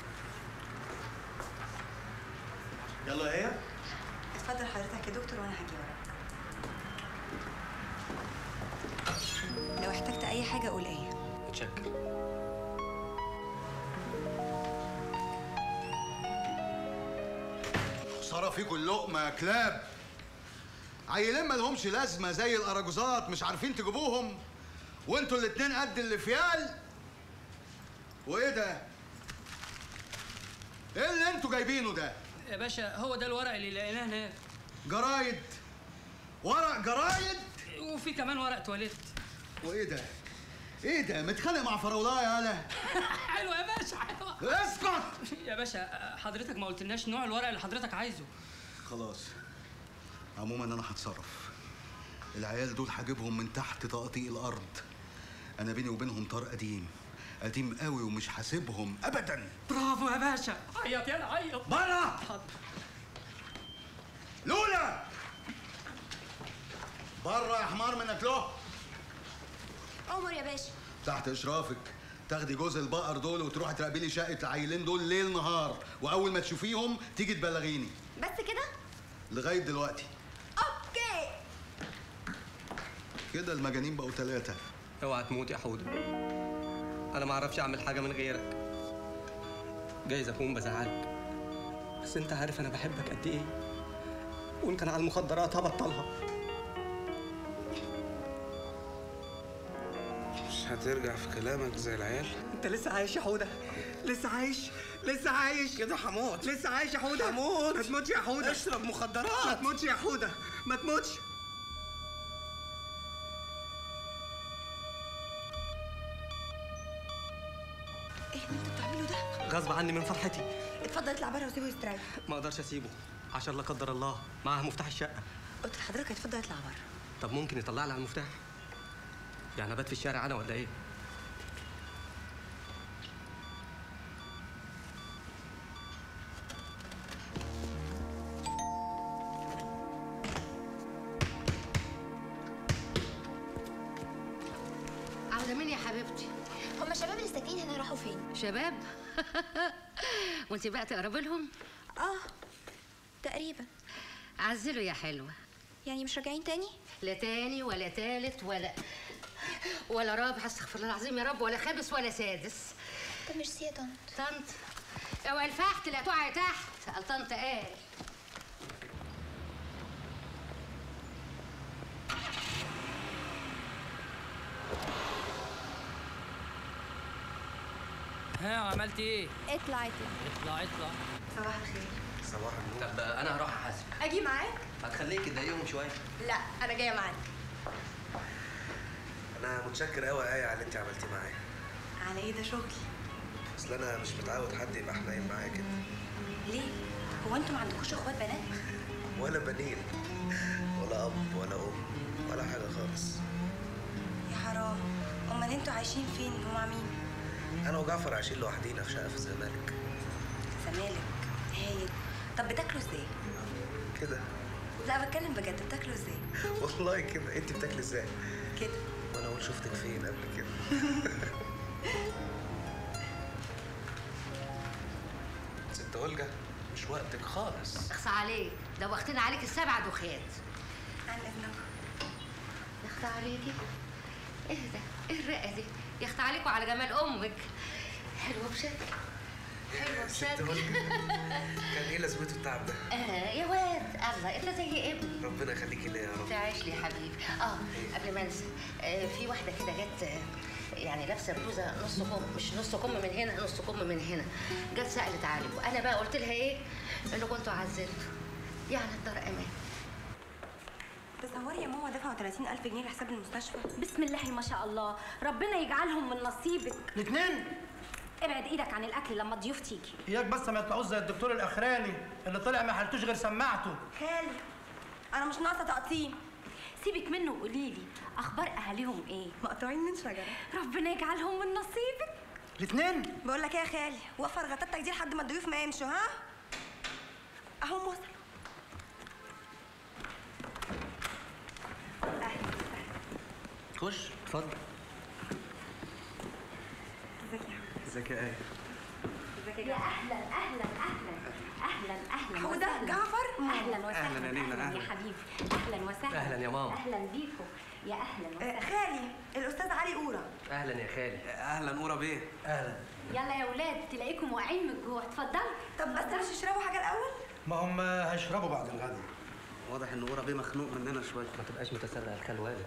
يلا يا هي اتفضل حضرتك يا دكتور وانا هجي وراك لو احتجت اي حاجه قول ايه متشكر خساره فيكم اللقمه يا كلاب عيلين ما لهمش لازمه زي الاراجوزات مش عارفين تجيبوهم وانتوا الاتنين قد الفيال وايه ده ايه اللي انتوا جايبينه ده يا باشا هو ده الورق اللي لقيناه هناك جرايد ورق جرايد وفي كمان ورق تواليت وايه ده ايه ده متخانق مع فراولايه يالا حلوه يا باشا حلوه اسكت يا باشا حضرتك ما قلتلناش نوع الورق اللي حضرتك عايزه خلاص عموما انا هتصرف العيال دول هجيبهم من تحت تقطيع الارض انا بيني وبينهم طار قديم قديم قوي ومش هسيبهم ابدا برافو يا باشا عيط يلا عيط بره لولا بره يا حمار منك له عمر يا باشا تحت اشرافك تاخدي جوز البقر دول وتروحي تراقبي لي شقه العيلين دول ليل نهار واول ما تشوفيهم تيجي تبلغيني بس كده لغايه دلوقتي اوكي كده المجانين بقوا ثلاثه اوعى تموت يا حوده انا ما اعرفش اعمل حاجه من غيرك جايز اكون بزعلك بس انت عارف انا بحبك قد ايه وان كان على المخدرات هبطلها مش هترجع في كلامك زي العيال انت لسه عايش يا حوده لسه عايش لسه عايش كده هموت لسه عايش يا حوده هموت ما تموتش يا حوده اشرب مخدرات ما تموتش يا حوده ما تموتش ايه اللي انت بتعمله ده؟ غصب عني من فرحتي اتفضل اطلع بره وسيبه يستريح ما اقدرش اسيبه عشان لا قدر الله معاه مفتاح الشقه قلت لحضرتك اتفضل اطلع بره طب ممكن يطلع لي على المفتاح يعني ابات في الشارع انا ولا ايه عاوزة مين يا حبيبتي؟ هما الشباب اللي ساكنين هنا راحوا فين؟ شباب؟ وانت بقى تقربي لهم؟ اه تقريبا عزلوا يا حلوة يعني مش راجعين تاني؟ لا تاني ولا تالت ولا ولا رابع استغفر الله العظيم يا رب ولا خامس ولا سادس طب ميرسي يا طنط طنط اوعي الفحت لا تقعي تحت قال طنط قال ها عملت ايه؟ اطلع اطلع اطلع اطلع صباح الخير صباح النور طب انا هروح احاسب اجي معاك؟ هتخليك تضايقهم شويه لا انا جايه معاك انا متشكر قوي يا ايه على اللي انت عملتيه معايا على ايه ده شغل؟ اصل انا مش متعود حد يبقى حنين معايا كده ليه؟ هو انتوا ما عندكوش اخوات بنات؟ ولا بنين ولا اب ولا ام ولا حاجه خالص يا حرام امال انتوا عايشين فين ومع مين؟ انا وجعفر عايشين لوحدينا في شقه في الزمالك زمالك هايل طب بتاكلوا ازاي؟ كده لا بتكلم بجد بتاكلوا ازاي؟ والله كده انت بتاكلي ازاي كده وانا اقول شفتك فين قبل كده ست اولجا مش وقتك خالص اخصى عليك دوختنا عليك السبع دخات عن اذنك يخطى عليكي ايه ده ايه الرقه دي يخطى عليك وعلى جمال امك حلوه بشكل حلوه ست بشكل اولجا كان ايه لازمته التعب ده آه يا واد الله انت زي ابني ربنا يخليكي ليا يا رب تعيش لي يا حبيبي اه قبل ما انسى آه في واحده كده جت آه، يعني لابسه بلوزه نص كم مش نص كم من هنا نص كم من هنا جت سالت عليك وانا بقى قلت لها ايه انه كنتوا عزلتوا يعني الدار امان تصوري يا ماما دفعوا 30000 جنيه لحساب المستشفى بسم الله ما شاء الله ربنا يجعلهم من نصيبك الاثنين ابعد ايدك عن الاكل لما الضيوف تيجي اياك بس ما يطلعوش زي الدكتور الاخراني اللي طلع ما حلتوش غير سماعته خالي انا مش ناقصه تقطيم سيبك منه وقولي لي اخبار اهاليهم ايه مقطوعين من شجره ربنا يجعلهم من نصيبك الاثنين بقول لك ايه يا خالي وفر غطاتك دي لحد ما الضيوف ما يمشوا ها اهو وصل خش اتفضل ازيك يا ازيك يا ايه ازيك يا اهلا اهلا اهلا اهلا اهلا هو ده وسهلا. جعفر؟ اهلا وسهلا أهلا يا نينا، اهلا يا أهلا. حبيبي اهلا وسهلا أهلا يا ماما. اهلا بيكم يا اهلا آه، وسهلا خالي الاستاذ علي قوره اهلا يا خالي اهلا نورة بيه اهلا يلا يا ولاد تلاقيكم واقعين من الجوع اتفضلوا طب بس مش يشربوا حاجه الاول ما هم هيشربوا بعد الغدا واضح ان نورة بيه مخنوق مننا شويه ما تبقاش متسرع الخال والد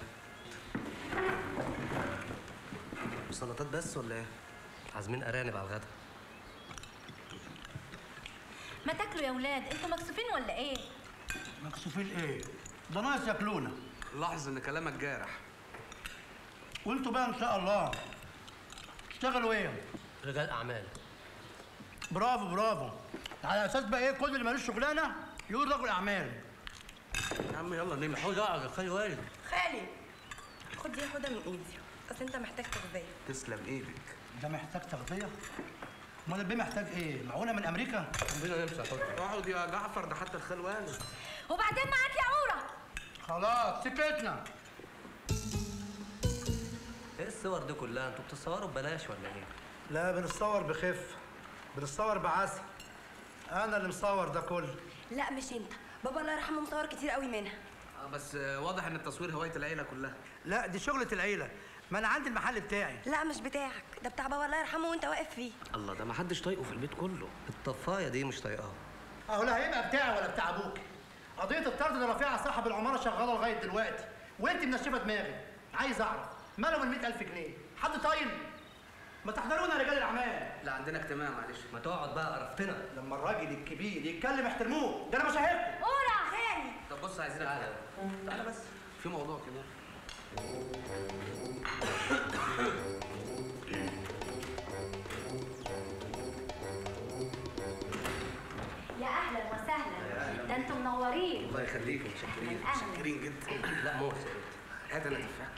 سلطات بس ولا ايه عازمين ارانب على الغدا ما تاكلوا يا ولاد انتوا مكسوفين ولا ايه مكسوفين ايه ده ناقص ياكلونا لاحظ ان كلامك جارح وانتوا بقى ان شاء الله تشتغلوا ايه رجال اعمال برافو برافو على اساس بقى ايه كل اللي مالوش شغلانه يقول رجل اعمال يا عم يلا نملى حوض اقعد يا خالي والد خالي خد دي حوده من ايدي اصل انت محتاج تغذيه تسلم ايدك ده محتاج تغذيه امال البيه محتاج ايه معونه من امريكا ربنا يمسح حوض اقعد يا جعفر ده حتى الخال والد وبعدين معاك يا عوره خلاص سكتنا ايه الصور دي كلها انتوا بتصوروا ببلاش ولا ايه لا بنتصور بخف بنتصور بعسل انا اللي مصور ده كله لا مش انت بابا الله يرحمه مصور كتير قوي منها آه، بس آه، واضح ان التصوير هوايه العيله كلها لا دي شغلة العيلة ما انا عندي المحل بتاعي لا مش بتاعك ده بتاع بابا الله يرحمه وانت واقف فيه الله ده ما حدش طايقه في البيت كله الطفايه دي مش طايقاها اهو لا هيبقى بتاعي ولا بتاع ابوك قضيه الطرد اللي رافعها صاحب العماره شغاله لغايه دلوقتي وانت منشفه دماغي عايز اعرف مالهم ال 100000 جنيه حد طايل ما تحضرونا يا رجال الاعمال لا عندنا اجتماع معلش ما تقعد بقى قرفتنا لما الراجل الكبير يتكلم احترموه ده انا مشاهدكم قول يا خالي طب بص عايزين تعالى تعالى بس في موضوع كده يا اهلا وسهلا ده انتم منورين الله يخليك متشكرين أهلا. متشكرين جدا لا موت هات انا تفاح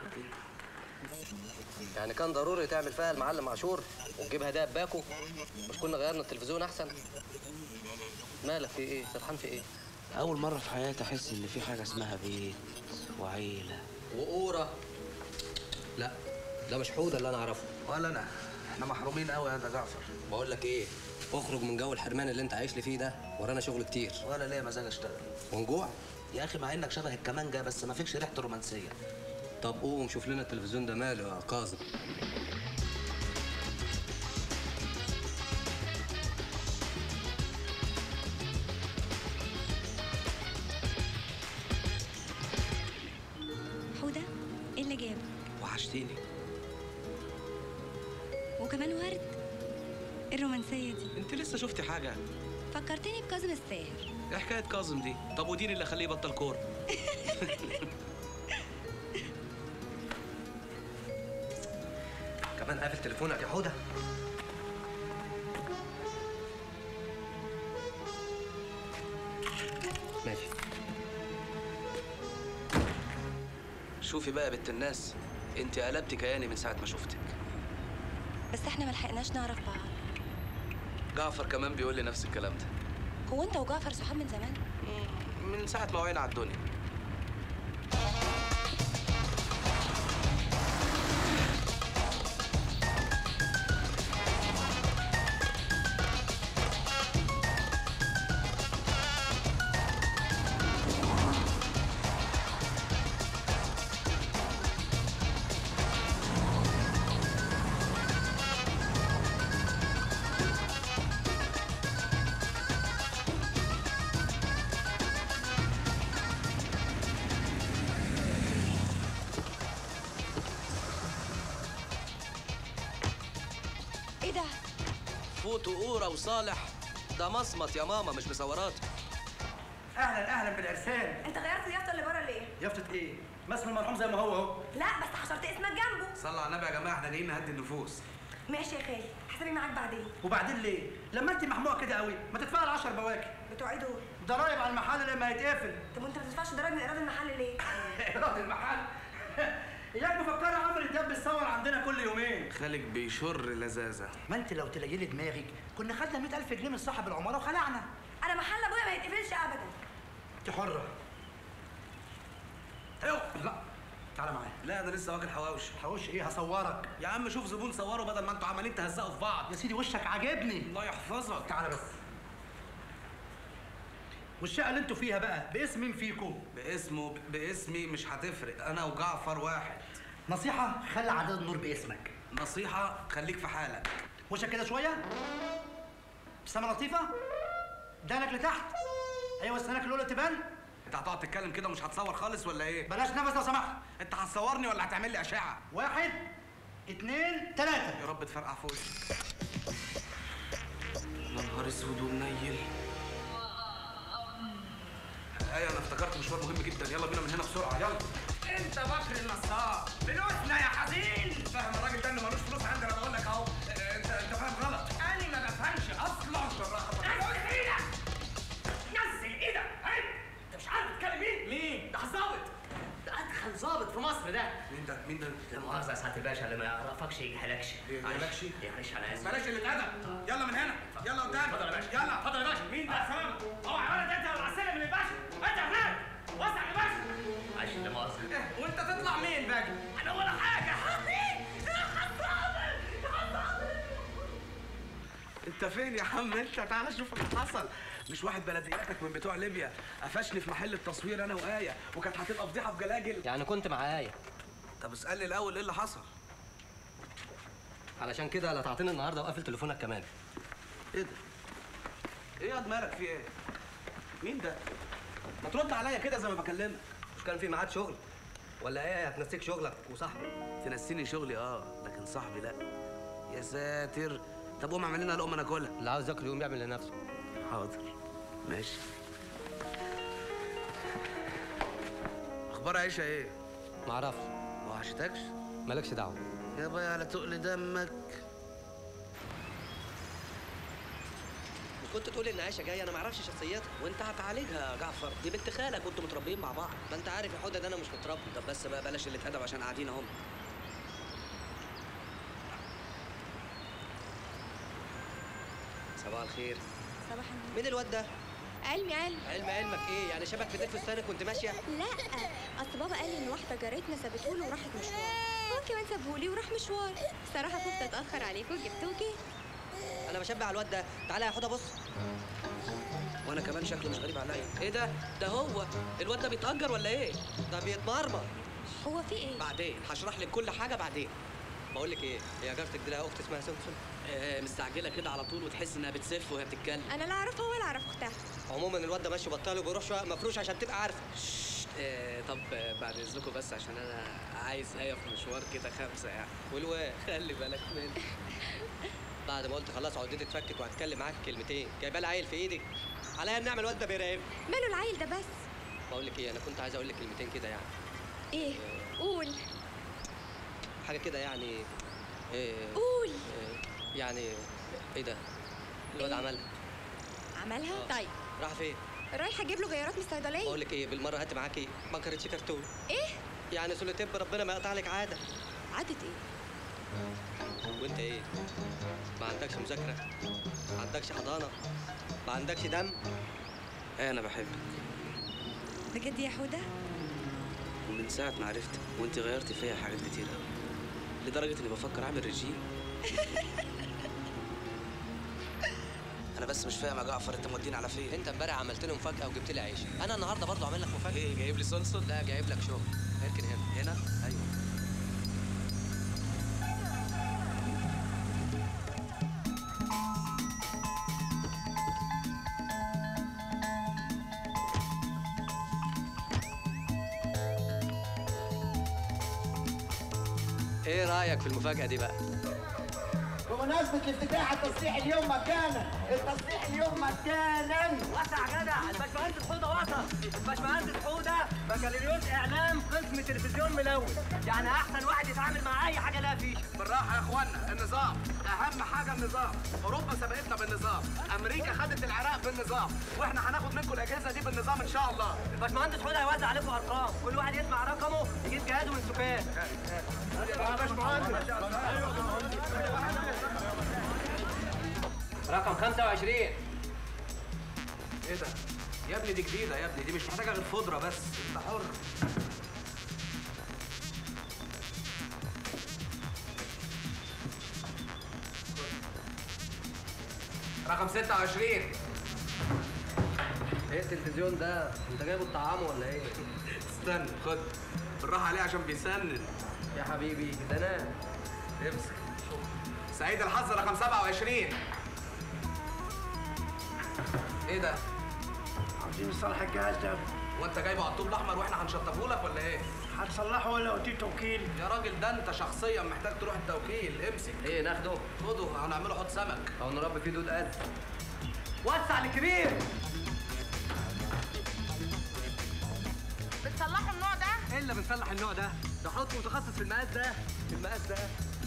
يعني كان ضروري تعمل فيها المعلم عاشور وتجيب هدايا باكو مش كنا غيرنا التلفزيون احسن مالك في ايه سرحان في ايه اول مره في حياتي احس ان في حاجه اسمها بيت وعيله وقوره لا ده مش حوده اللي انا اعرفه ولا انا احنا محرومين قوي يا ده جعفر بقول لك ايه اخرج من جو الحرمان اللي انت عايش لي فيه ده ورانا شغل كتير ولا ليا مزاج اشتغل ونجوع يا اخي مع انك شبه الكمانجه بس ما فيكش ريحه الرومانسيه طب قوم شوف لنا التلفزيون ده ماله يا كاظم حودة ايه اللي جابك وحشتيني وكمان ورد ايه الرومانسية دي انت لسه شفتي حاجه فكرتني بكاظم الساهر ايه حكايه كاظم دي طب وديني اللي اخليه يبطل كوره كمان قافل تليفونك يا حوده ماشي شوفي بقى يا بنت الناس انت قلبتي كياني من ساعه ما شفتك بس احنا ملحقناش نعرف بعض جعفر كمان بيقول لي نفس الكلام ده هو انت وجعفر صحاب من زمان من ساعه ما وعينا على الدنيا ايه ده فوت وقوره وصالح ده مصمت يا ماما مش مصورات اهلا اهلا بالارسال انت غيرت اليافطة اللي بره ليه يافطة ايه؟ مسم المرحوم زي ما هو اهو لا بس حشرت اسمك جنبه صلوا على النبي يا جماعه احنا جايين نهدي النفوس ماشي يا خالي حسابي معاك بعدين وبعدين ليه؟ لما انت محموقه كده قوي ما تدفع ال 10 بواكي بتوع ايه دول ضرايب على المحل لما يتقفل طب وانت ما بتدفعش ضرايب من ايراد المحل ليه ايراد المحل اياك مفكره عمرو دياب بيتصور عندنا كل يومين خالك بيشر لذاذه ما انت لو تلاقي لي دماغك كنا خدنا 100000 جنيه من صاحب العماره وخلعنا انا محل ابويا ما يتقفلش ابدا انت حره ايوه لا تعالى معايا لا انا لسه واكل حواوش حواوش ايه هصورك يا عم شوف زبون صوره بدل ما انتوا عمالين تهزقوا في بعض يا سيدي وشك عاجبني الله يحفظك تعالى بس والشقه اللي انتوا فيها بقى باسم مين فيكم باسمه باسمي مش هتفرق انا وجعفر واحد نصيحه خلي عدد النور باسمك نصيحه خليك في حالك وشك كده شويه ابتسامه لطيفه دانك لتحت ايوه السناك الاولى تبان انت هتقعد تتكلم كده مش هتصور خالص ولا ايه بلاش نفس لو سمحت انت هتصورني ولا هتعمل لي اشعه واحد اتنين تلاته يا رب تفرقع في وشك يا نهار اسود ومنيل ايوه انا افتكرت مشوار مهم جدا يلا بينا من هنا بسرعه يلا انت بكر النصاب فلوسنا يا حزين فاهم الراجل ده انه ملوش فلوس عندي انا بقول لك اهو اه، انت انت فاهم غلط انا ما بفهمش اصلا نزل ايدك نزل ايدك هاي انت مش عارف تتكلم مين مين ده ظابط ده ادخل ظابط في مصر ده مين ده مين ده لا مؤاخذة يا سعادة الباشا اللي ما يعرفكش يجهلكش ايه يجهلكش؟ معلش أنا آسف بلاش اللي اتقدم يلا من هنا يلا قدام اتفضل يا باشا يلا اتفضل يا باشا مين ده سلام اوعى ولد انت العسله من الباشا انت هناك وسع يا باشا معلش لا مؤاخذة وانت تطلع مين باقي انا ولا حاجه انت فين يا عم انت تعالى شوف اللي حصل مش واحد بلدياتك من بتوع ليبيا قفشني في محل التصوير انا وآية وكانت هتبقى فضيحه في جلاجل يعني كنت معايا طب اسالني الاول ايه اللي حصل علشان كده لا تعطيني النهارده وقفل تليفونك كمان ايه ده ايه يا مالك في ايه مين ده ما ترد عليا كده زي ما بكلمك مش كان في ميعاد شغل ولا ايه هتنسيك شغلك وصاحبك تنسيني شغلي اه لكن صاحبي لا يا ساتر طب قوم اعمل لنا لقمه ناكلها اللي عاوز ياكل يقوم يعمل لنفسه حاضر ماشي اخبار عيشه ايه معرفش ما وحشتكش مالكش دعوه يابا على تقل دمك مش كنت تقول ان عائشه جايه انا ما اعرفش شخصيتها وانت هتعالجها يا جعفر دي بنت خالك وانتوا متربيين مع بعض ما انت عارف يا حوده ده انا مش متربي طب بس بقى بلاش اللي اتهدب عشان قاعدين اهم صباح الخير صباح النور مين الواد ده علمي علم علم علمك ايه يعني شبك في ديل فستانك وانت ماشيه لا اصل بابا قال لي ان واحده جارتنا سابته له وراحت مشوار هو كمان سابهولي وراح مشوار صراحه خفت اتاخر عليكم جبتوكي انا بشبع على الواد ده تعالى يا حوده بص وانا كمان شكله مش غريب عليا ايه ده ده هو الواد ده بيتأجر ولا ايه ده بيتمرمط هو في ايه بعدين هشرح لك كل حاجه بعدين بقول لك ايه هي جارتك دي لها اخت اسمها سمسم آه مستعجله كده على طول وتحس انها بتسف وهي بتتكلم انا لا اعرفها ولا اعرف اختها عموما الواد ده ماشي بطال وبيروح شويه مفروش عشان تبقى عارفه آه طب آه، بعد اذنكم بس عشان انا عايز ايه في مشوار كده خمسه يعني والواد خلي بالك مني بعد ما قلت خلاص عقدتي اتفكت وهتكلم معاك كلمتين جايبه لي عيل في ايدك عليا النعمه الواد ده بيراقب ماله العيل ده بس بقول لك ايه انا كنت عايز اقول لك كلمتين كده يعني ايه قول حاجه كده يعني إيه قول إيه يعني ايه ده الواد إيه؟ عملها عملها آه. طيب راح فين رايحه اجيب له غيارات من الصيدليه بقول لك ايه بالمره هات معاكي بنكره كرتون ايه يعني سوليتيب ربنا ما يقطع لك عاده عادة ايه وانت ايه ما عندكش مذاكره ما عندكش حضانه ما عندكش دم ايه انا بحبك بجد يا حوده ومن ساعه ما عرفتك وانت غيرتي فيا حاجات كتير قوي لدرجه اني بفكر اعمل رجيم انا بس مش فاهم يا جعفر انت موديني على فين انت امبارح عملت لي مفاجاه وجبت لي عيش انا النهارده برضو عامل لك مفاجاه ايه جايب لي صلصه لا جايب لك شغل اركن هنا هنا ايوه ايه رايك في المفاجاه دي بقى بمناسبة الافتتاح التصريح اليوم مجانا التصريح اليوم مجانا وسع يا جدع الباشمهندس حوده وسط الباشمهندس حوده بكالوريوس اعلام قسم تلفزيون ملون يعني احسن واحد يتعامل مع اي حاجه لها فيش بالراحه يا اخوانا النظام اهم حاجه النظام اوروبا سبقتنا بالنظام امريكا خدت العراق بالنظام واحنا هناخد منكم الاجهزه دي بالنظام ان شاء الله الباشمهندس حوده هيوزع عليكم ارقام كل واحد يسمع رقمه يجيب جهازه من سكان يا باشمهندس رقم 25 ايه ده يا ابني دي جديده يا ابني دي مش محتاجه غير خضره بس انت حر رقم 26 ايه التلفزيون ده؟ انت جايبه الطعام ولا ايه؟ استنى خد بالراحه عليه عشان بيسنن يا حبيبي ده انا امسك سعيد الحظ رقم 27 ايه ده؟ عاوزين نصلح الجهاز ده وانت جايبه على الطوب الاحمر واحنا هنشطبه لك ولا ايه؟ هتصلحه ولا وديه توكيل؟ يا راجل ده انت شخصيا محتاج تروح التوكيل امسك ايه ناخده؟ خده هنعمله حوض سمك او نربي فيه دود قد وسع الكبير بتصلحوا النوع ده؟ ايه اللي بنصلح النوع ده؟ ده حوض متخصص في المقاس ده في المقاس ده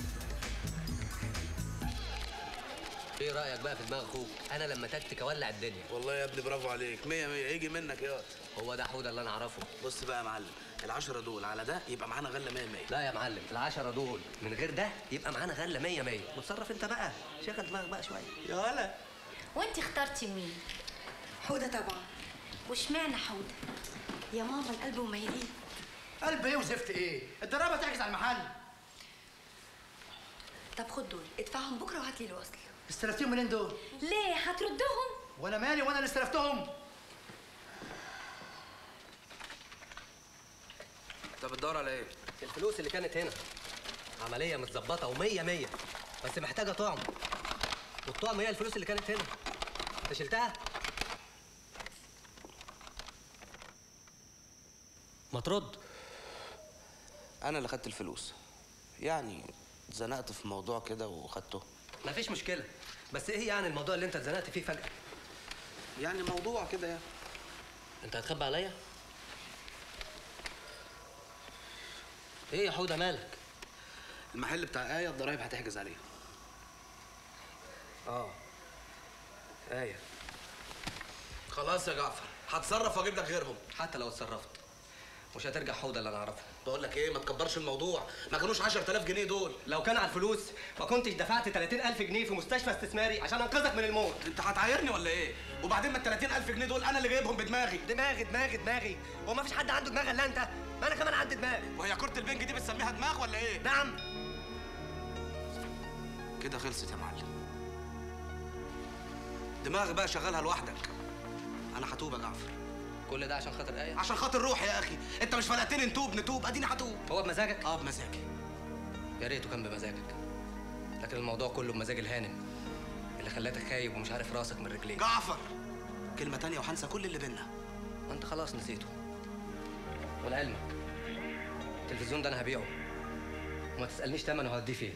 ايه رايك بقى في دماغ اخوك؟ انا لما تكتك اولع الدنيا والله يا ابني برافو عليك مية مية يجي منك يا هو ده حوده اللي انا اعرفه بص بقى يا معلم العشرة دول على ده يبقى معانا غلة مية مية لا يا معلم العشرة دول من غير ده يبقى معانا غله 100 100 وتصرف انت بقى شغل دماغك بقى شويه يا ولا وانت اخترتي مين حوده طبعا واشمعنى حوده يا ماما القلب وميلين قلب ايه وزفت ايه الدرابه تعكس على المحل طب خد دول ادفعهم بكره وهات لي الوصل استلفتيهم منين دول ليه هتردهم وانا مالي وانا اللي استلفتهم انت بتدور على ايه؟ الفلوس اللي كانت هنا عمليه متظبطه ومية مية بس محتاجه طعم والطعم هي الفلوس اللي كانت هنا انت شلتها؟ ما ترد انا اللي خدت الفلوس يعني اتزنقت في موضوع كده وخدته مفيش مشكله بس ايه يعني الموضوع اللي انت اتزنقت فيه فجاه يعني موضوع كده يعني انت هتخبي عليا ايه يا حوده مالك المحل بتاع آية الضرايب هتحجز عليه اه ايه خلاص يا جعفر هتصرف واجيب لك غيرهم حتى لو اتصرفت مش هترجع حوده اللي انا اعرفه بقول لك ايه ما تكبرش الموضوع ما كانوش 10000 جنيه دول لو كان على الفلوس ما كنتش دفعت 30000 جنيه في مستشفى استثماري عشان انقذك من الموت انت هتعايرني ولا ايه وبعدين ما ال 30000 جنيه دول انا اللي جايبهم بدماغي دماغي دماغي دماغي هو ما فيش حد عنده دماغ الا انت ما انا كمان عندي دماغ وهي كرة البنج دي بتسميها دماغ ولا ايه نعم كده خلصت يا معلم دماغي بقى شغالها لوحدك انا هتوب يا جعفر كل ده عشان خاطر ايه عشان خاطر روحي يا اخي انت مش فلقتني نتوب نتوب اديني هتوب هو بمزاجك اه بمزاجي يا ريته كان بمزاجك لكن الموضوع كله بمزاج الهانم اللي خلاتك خايب ومش عارف راسك من رجليك جعفر كلمة تانية وهنسى كل اللي بينا وانت خلاص نسيته ولعلمك التلفزيون ده انا هبيعه وما تسالنيش تمنه هوديه فين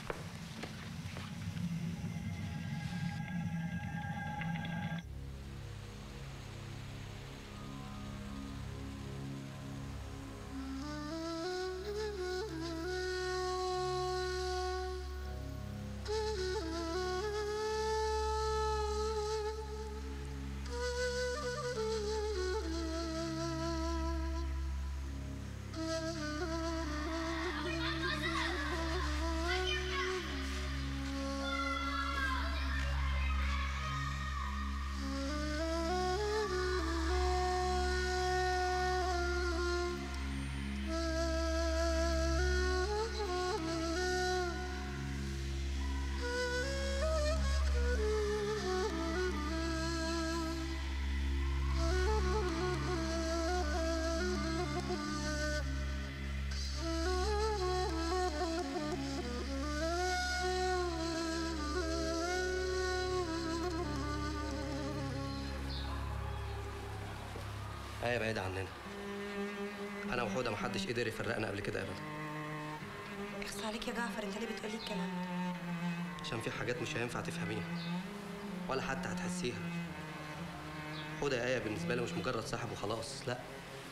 آية بعيدة عننا أنا وحودة محدش قدر يفرقنا قبل كده أبدا اخص عليك يا جعفر انت ليه بتقولي الكلام ده عشان في حاجات مش هينفع تفهميها ولا حتى هتحسيها حودة يا آية بالنسبة لي مش مجرد صاحب وخلاص لا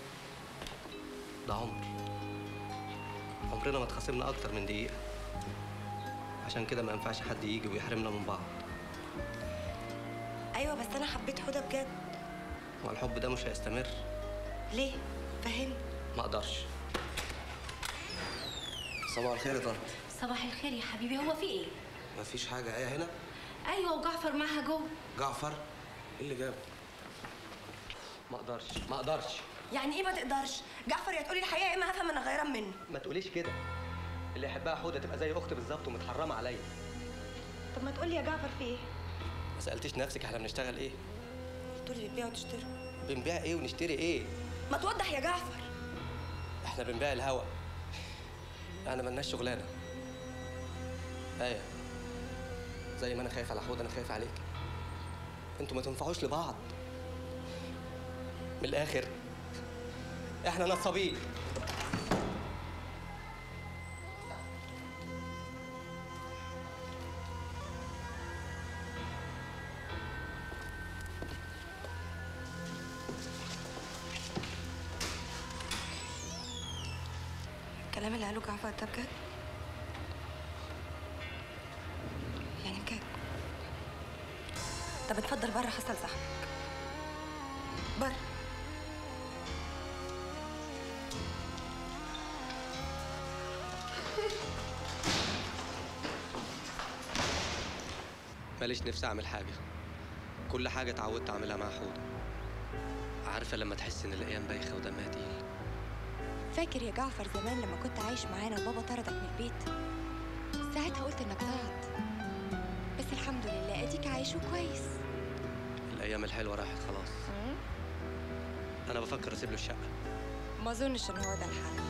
ده عمر عمرنا ما اتخاصمنا أكتر من دقيقة عشان كده ما ينفعش حد يجي ويحرمنا من بعض ايوه بس انا حبيت حوده بجد والحب ده مش هيستمر ليه فهمني ما اقدرش صباح الخير يا طنط صباح الخير يا حبيبي هو في ايه؟ مفيش حاجة آية هنا ايوه وجعفر معاها جوه جعفر ايه اللي جابه ما اقدرش ما اقدرش يعني ايه ما تقدرش جعفر يا تقولي الحقيقه يا اما هفهم انا غيران منه ما تقوليش كده اللي يحبها حودة تبقى زي اختي بالظبط ومتحرمة عليا طب ما تقولي يا جعفر في ايه ما سألتيش نفسك احنا بنشتغل ايه تقولي بتبيع وتشتري بنبيع ايه ونشتري ايه ما توضح يا جعفر احنا بنبيع الهوا احنا ملناش شغلانه ايه زي ما انا خايف على حوض انا خايف عليك انتوا ما تنفعوش لبعض من الاخر احنا نصابين الكلام اللي قاله جعفر ده بجد يعني بجد طب اتفضل بره حصل صاحبك بره ماليش نفسي اعمل حاجه كل حاجه اتعودت اعملها مع حوضه عارفه لما تحس ان الايام بايخه ودمها تقيل فاكر يا جعفر زمان لما كنت عايش معانا وبابا طردك من البيت ساعتها قلت انك ضاعت بس الحمد لله اديك عايش وكويس الايام الحلوه راحت خلاص انا بفكر اسيب له الشقه ما اظنش ان هو ده الحل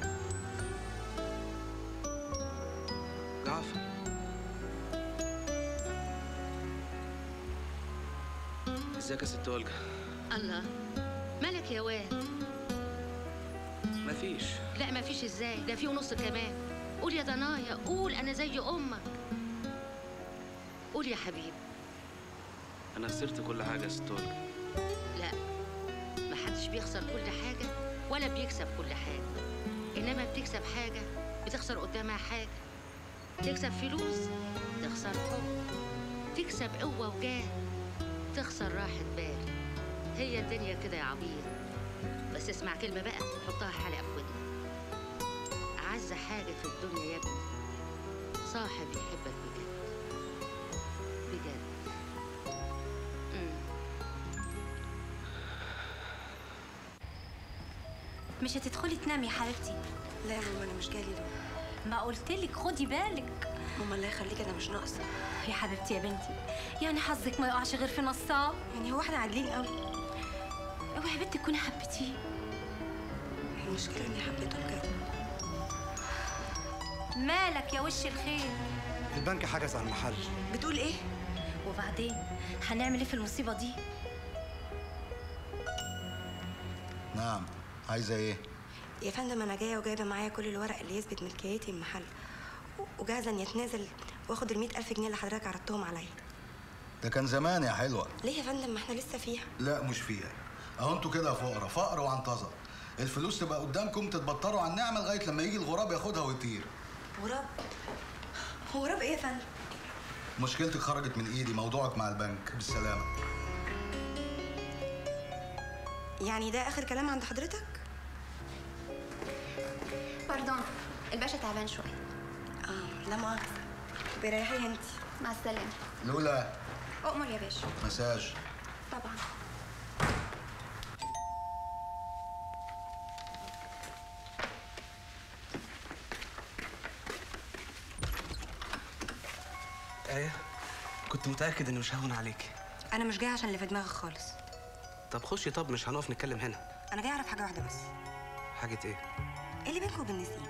جعفر ازيك يا ست ولجة الله مالك يا واد مفيش لا ما فيش ازاي ده في ونص كمان قول يا ضنايا قول انا زي امك قول يا حبيبي انا خسرت كل حاجه يا ست ولد لا ما حدش بيخسر كل حاجة ولا بيكسب كل حاجة إنما بتكسب حاجة بتخسر قدامها حاجة تكسب فلوس تخسر حب تكسب قوة وجاه تخسر راحة بال هي الدنيا كده يا عبيط بس اسمع كلمة بقى حطها حلقة في ودنك أعز حاجة في الدنيا يا ابني صاحب يحبك بجد بجد مم. مش هتدخلي تنامي يا حبيبتي لا يا ماما انا مش جالي نوم ما قلتلك خدي بالك ماما الله يخليك انا مش ناقصه يا حبيبتي يا بنتي يعني حظك ما يقعش غير في نصاب يعني هو احنا عادلين قوي اوعي يا بنتي تكوني حبيتيه المشكله اني حبيته بجد مالك يا وش الخير البنك حجز على المحل بتقول ايه وبعدين هنعمل ايه في المصيبه دي نعم عايزه ايه يا فندم انا جايه وجايبه معايا كل الورق اللي يثبت ملكيتي المحل و- وجاهزه اني اتنازل واخد ال ألف جنيه اللي حضرتك عرضتهم عليا ده كان زمان يا حلوه ليه يا فندم ما احنا لسه فيها لا مش فيها اهو انتوا كده فقرا فقر وعنطزه الفلوس تبقى قدامكم تتبطروا على النعمه لغايه لما يجي الغراب ياخدها ويطير غراب هو غراب ايه يا فندم مشكلتك خرجت من ايدي موضوعك مع البنك بالسلامه يعني ده اخر كلام عند حضرتك باردون الباشا تعبان شويه اه لا مؤاخذه بريحي انت مع السلامه لولا اؤمر يا باشا مساج طبعا ايه كنت متاكد اني مش هون عليكي انا مش جايه عشان اللي في دماغك خالص طب خشي طب مش هنقف نتكلم هنا انا جايه اعرف حاجه واحده بس حاجه ايه ايه اللي بينكم وبين نسيم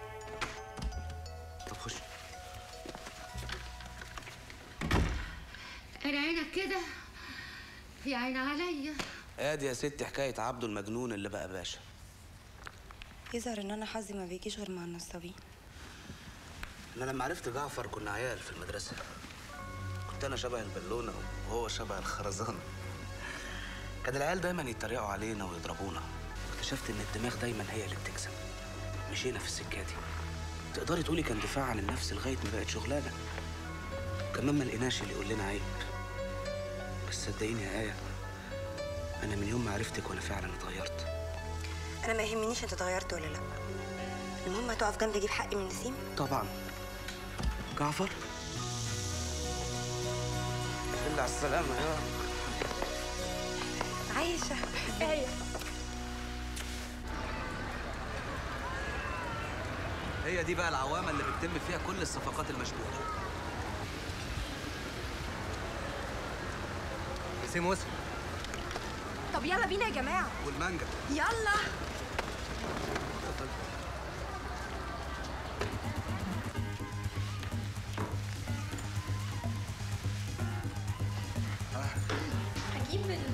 طب خشي أنا عينك كده يا عين عليا ادي يا ستي حكايه عبده المجنون اللي بقى باشا يظهر ان انا حظي ما بيجيش غير مع النصابين انا لما عرفت جعفر كنا عيال في المدرسه كنت انا شبه البالونه وهو شبه الخرزانه كان العيال دايما يتريقوا علينا ويضربونا اكتشفت ان الدماغ دايما هي اللي بتكسب مشينا في السكه دي تقدري تقولي كان دفاع عن النفس لغايه ما بقت شغلانه كمان ما لقيناش اللي يقول لنا عيب بس صدقيني يا ايه انا من يوم ما عرفتك وانا فعلا اتغيرت انا ما يهمنيش انت اتغيرت ولا لا المهم هتقف جنبي اجيب حقي من نسيم طبعا جعفر بالله على السلامه يا عايشه ايه هي دي بقى العوامة اللي بتتم فيها كل الصفقات المشبوهة نسيم وصل طب يلا بينا يا جماعه والمانجا يلا هجيب ال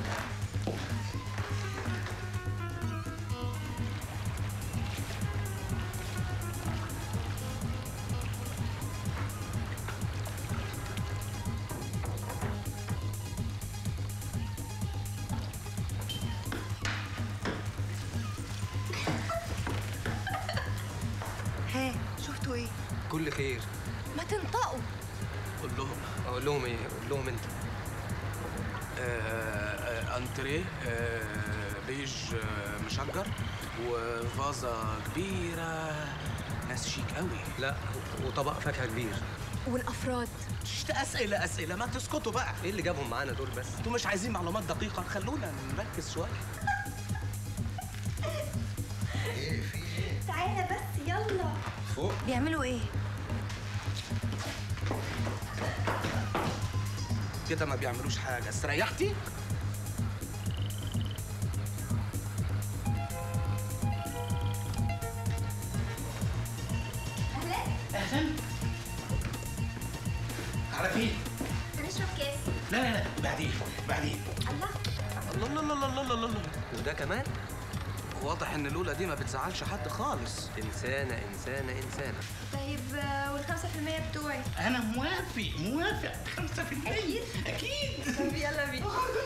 ها شفتوا ايه كل خير ما تنطقوا قول لهم اقول لهم ايه قول لهم انت آه انتريه آه بيج آه مشجر وفازة كبيرة ناس شيك قوي لا وطبق فاكهه كبير والافراد شت اسئله اسئله ما تسكتوا بقى ايه اللي جابهم معانا دول بس انتوا مش عايزين معلومات دقيقه خلونا نركز شويه تعالى بس يلا فوق بيعملوا ايه كده ما بيعملوش حاجه استريحتي على فين؟ هنشرب كاس لا لا لا بعدين بعدين الله الله الله الله الله الله الله وده كمان واضح ان لولا دي ما بتزعلش حد خالص انسانه انسانه انسانه طيب والخمسة في المية بتوعي انا موافق موافق 5% أكيد اكيد طب يلا بينا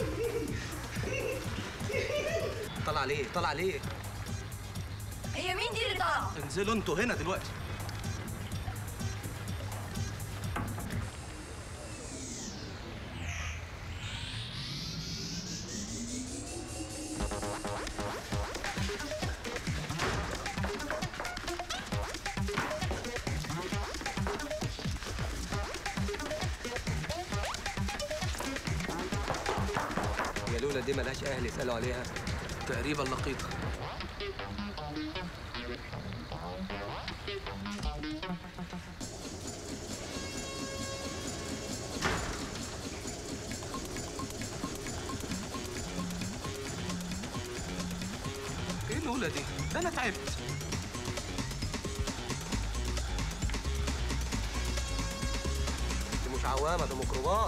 طلع ليه طلع ليه هي مين دي اللي طالعة؟ انزلوا انتوا هنا دلوقتي يا لولا دي ملهاش اهل يسالوا عليها تقريبا لقيطه ايه لولا دي؟ ده انا تعبت دي مش عوامه ده ميكروباص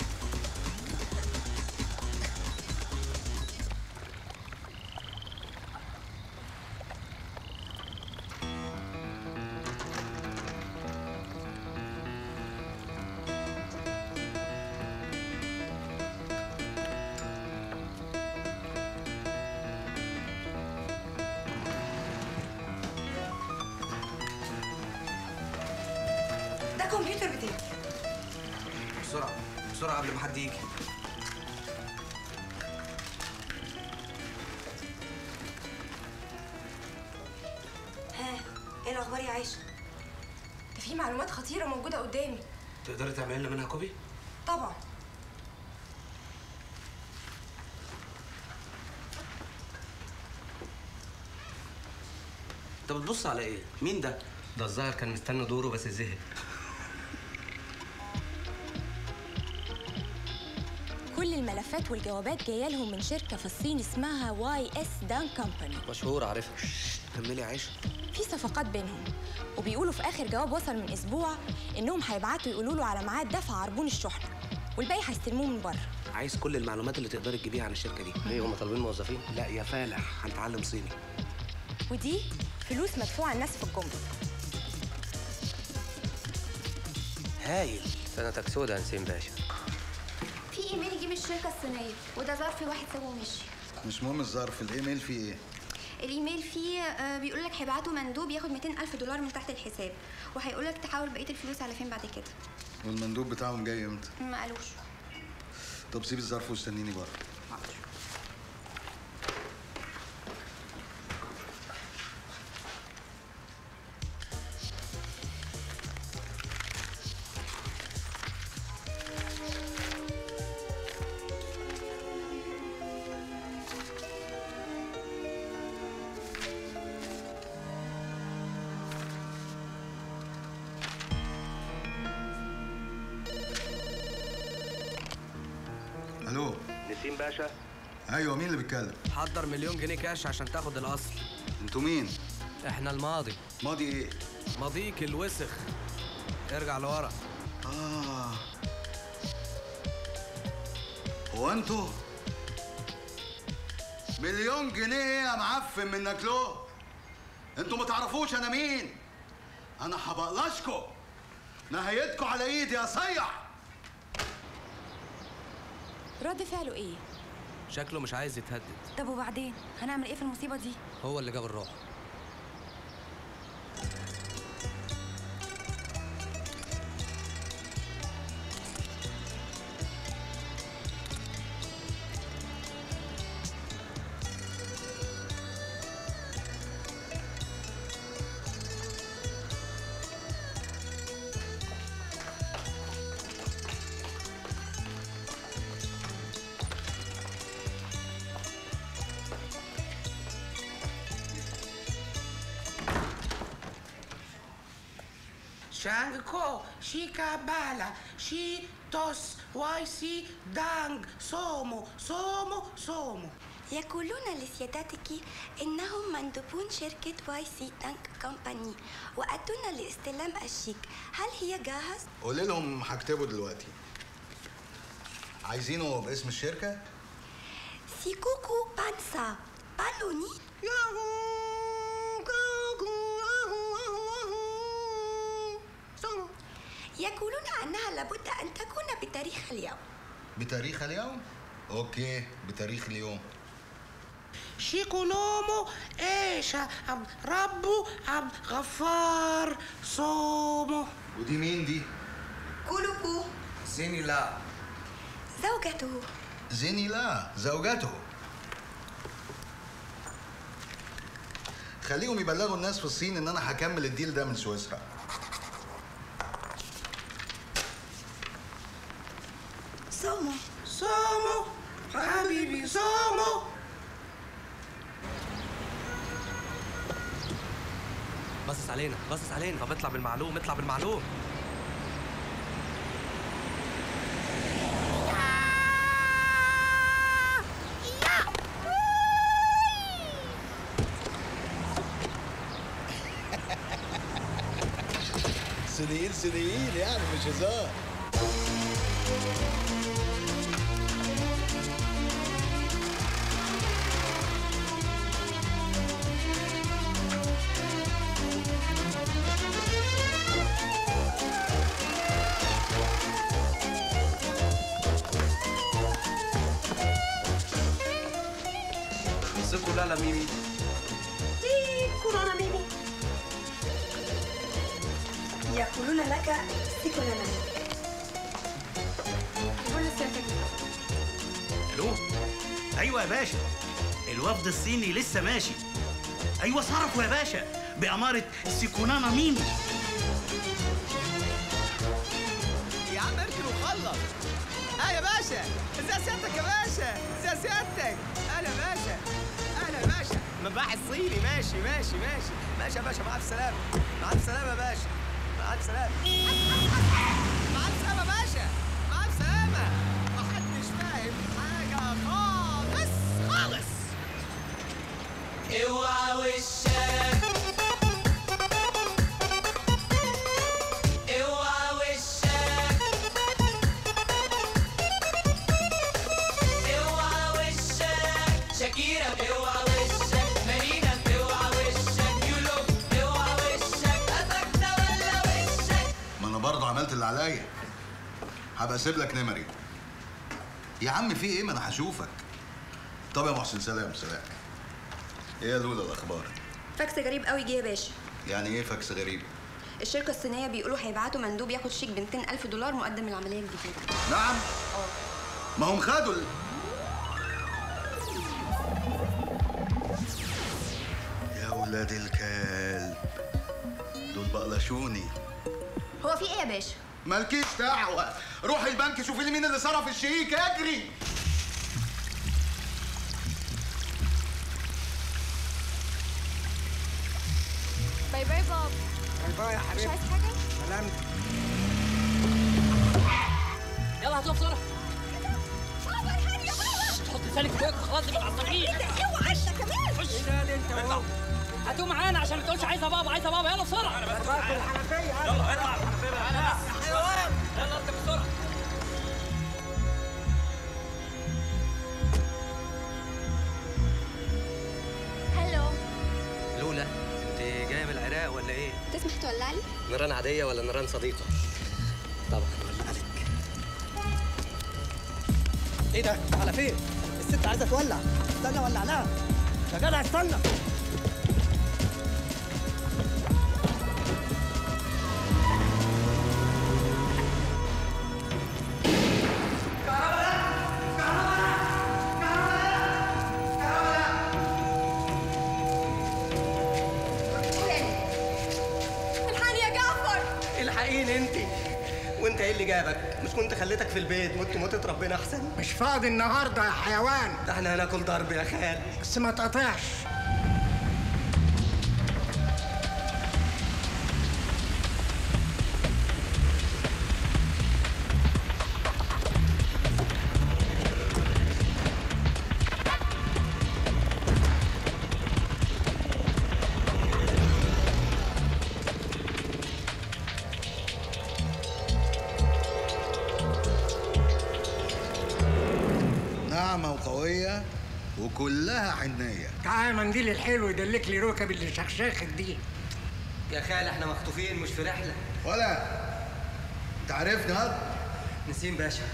ده كمبيوتر بتاعي بسرعه بسرعه قبل ما حد يجي ها ايه الاخبار يا عايشه ده في معلومات خطيرة موجودة قدامي تقدري تعملي لنا منها كوبي؟ طبعا انت بتبص على ايه؟ مين ده؟ ده الظاهر كان مستني دوره بس زهق كل الملفات والجوابات جايه لهم من شركه في الصين اسمها واي اس دان كومباني مشهور عارفها كملي يا عيشه في صفقات بينهم وبيقولوا في اخر جواب وصل من اسبوع انهم هيبعتوا يقولوا له على ميعاد دفع عربون الشحنه والباقي هيستلموه من بره عايز كل المعلومات اللي تقدري تجيبيها عن الشركه دي ايه هم طالبين موظفين؟ لا يا فالح هنتعلم صيني ودي فلوس مدفوعه الناس في الجمرك هايل سنتك سودا يا نسيم باشا في ايميل يجي من الشركه الصينيه وده ظرف واحد سابه ومشي مش مهم الظرف الايميل فيه ايه الايميل فيه آه، بيقول لك هيبعتوا مندوب ياخد 200 الف دولار من تحت الحساب وهيقول لك تحول بقيه الفلوس على فين بعد كده والمندوب بتاعهم جاي امتى ما قالوش طب سيب الظرف واستنيني بره الو نسيم باشا ايوه مين اللي بيتكلم حضر مليون جنيه كاش عشان تاخد الاصل انتوا مين احنا الماضي ماضي ايه ماضيك الوسخ ارجع لورا اه هو انتوا مليون جنيه إيه يا معفن منك له انتوا ما تعرفوش انا مين انا هبقلشكوا نهايتكوا على ايدي يا صيع رد فعله ايه شكله مش عايز يتهدد طب وبعدين هنعمل ايه في المصيبه دي هو اللي جاب الروح شانغكو شيكابالا شي توس واي سي دانغ سومو سومو سومو يقولون لسيادتك إنهم مندوبون شركة واي سي تانك كومباني وأتونا لاستلام الشيك هل هي جاهز؟ قول لهم هكتبه دلوقتي عايزينه باسم الشركه سيكوكو بانسا بالوني يقولون أنها لابد أن تكون بتاريخ اليوم بتاريخ اليوم؟ اوكي بتاريخ اليوم شيكو نومو ايش عبد ربو عبد غفار صومو ودي مين دي؟ كولوكو زيني لا زوجته زيني لا زوجته خليهم يبلغوا الناس في الصين ان انا هكمل الديل ده من سويسرا سومو صومو حبيبي صومو باصص علينا باصص علينا طب اطلع بالمعلوم اطلع بالمعلوم صينيين صينيين يعني مش هزار سيكو لا لا ميمي كورونا ميمي يقولون لك سيكونا ميمي الو ايوه يا باشا الوفد الصيني لسه ماشي ايوه صرفوا يا باشا باماره سيكونانا ميمي يا عم اركن وخلص اه يا باشا ازاي سيادتك يا باشا ازاي سيادتك اهلا يا باشا اهلا يا باشا مباحث صيني ماشي ماشي ماشي ماشي يا باشا مع الف سلامه مع الف سلامه يا باشا مع الف سلامه مع الف سلامه يا باشا مع الف سلامه محدش فاهم حاجه خالص خالص اوعى وشك اوعى وشك اوعى وشك شاكيرا اوعى وشك مارينا اوعى وشك يولو اوعى وشك افكت ولا وشك ما انا برضه عملت اللي عليا هبقى اسيب لك نمري يا عم في ايه ما انا هشوفك طب يا محسن سلام سلام ايه يا لولا الاخبار فاكس غريب قوي جه يا باشا يعني ايه فاكس غريب الشركة الصينية بيقولوا هيبعتوا مندوب ياخد شيك ب 200 ألف دولار مقدم العملية الجديدة نعم ما هم خدوا ال... يا ولاد الكلب دول بقلشوني هو في إيه يا باشا؟ مالكيش دعوة روح البنك شوفي لي مين اللي صرف الشيك اجري باي باي باب باي باي يا مش حبيبي عايز حاجة؟ سلامتك يلا هاتوها بسرعه تحط لسانك في بوقك خلاص يبقى عصبيين اوعى انت كمان خش اطلع هاتوه معانا عشان ما تقولش عايزها بابا عايزها بابا يلا بسرعه يلا اطلع يلا اركب بسرعه هلو لولا انت جايه من العراق ولا ايه تسمح تولع لي؟ نيران عاديه ولا نيران صديقه طبعا ايه ده؟ على فين؟ الست عايزه تولع استنى ولع لها يا جدع استنى الحقني يا جعفر الحقيني انت وانت ايه اللي جابك؟ مش كنت خليتك في البيت مت موتة ربنا احسن؟ مش فاضي النهارده يا حيوان ده احنا هناكل ضرب يا خال بس ما تقطعش ناعمة وقوية وكلها حنيه تعال منديل الحلو يدلك لي ركب اللي شخشاخت دي يا خال احنا مخطوفين مش في رحله ولا انت عرفني هاد نسيم باشا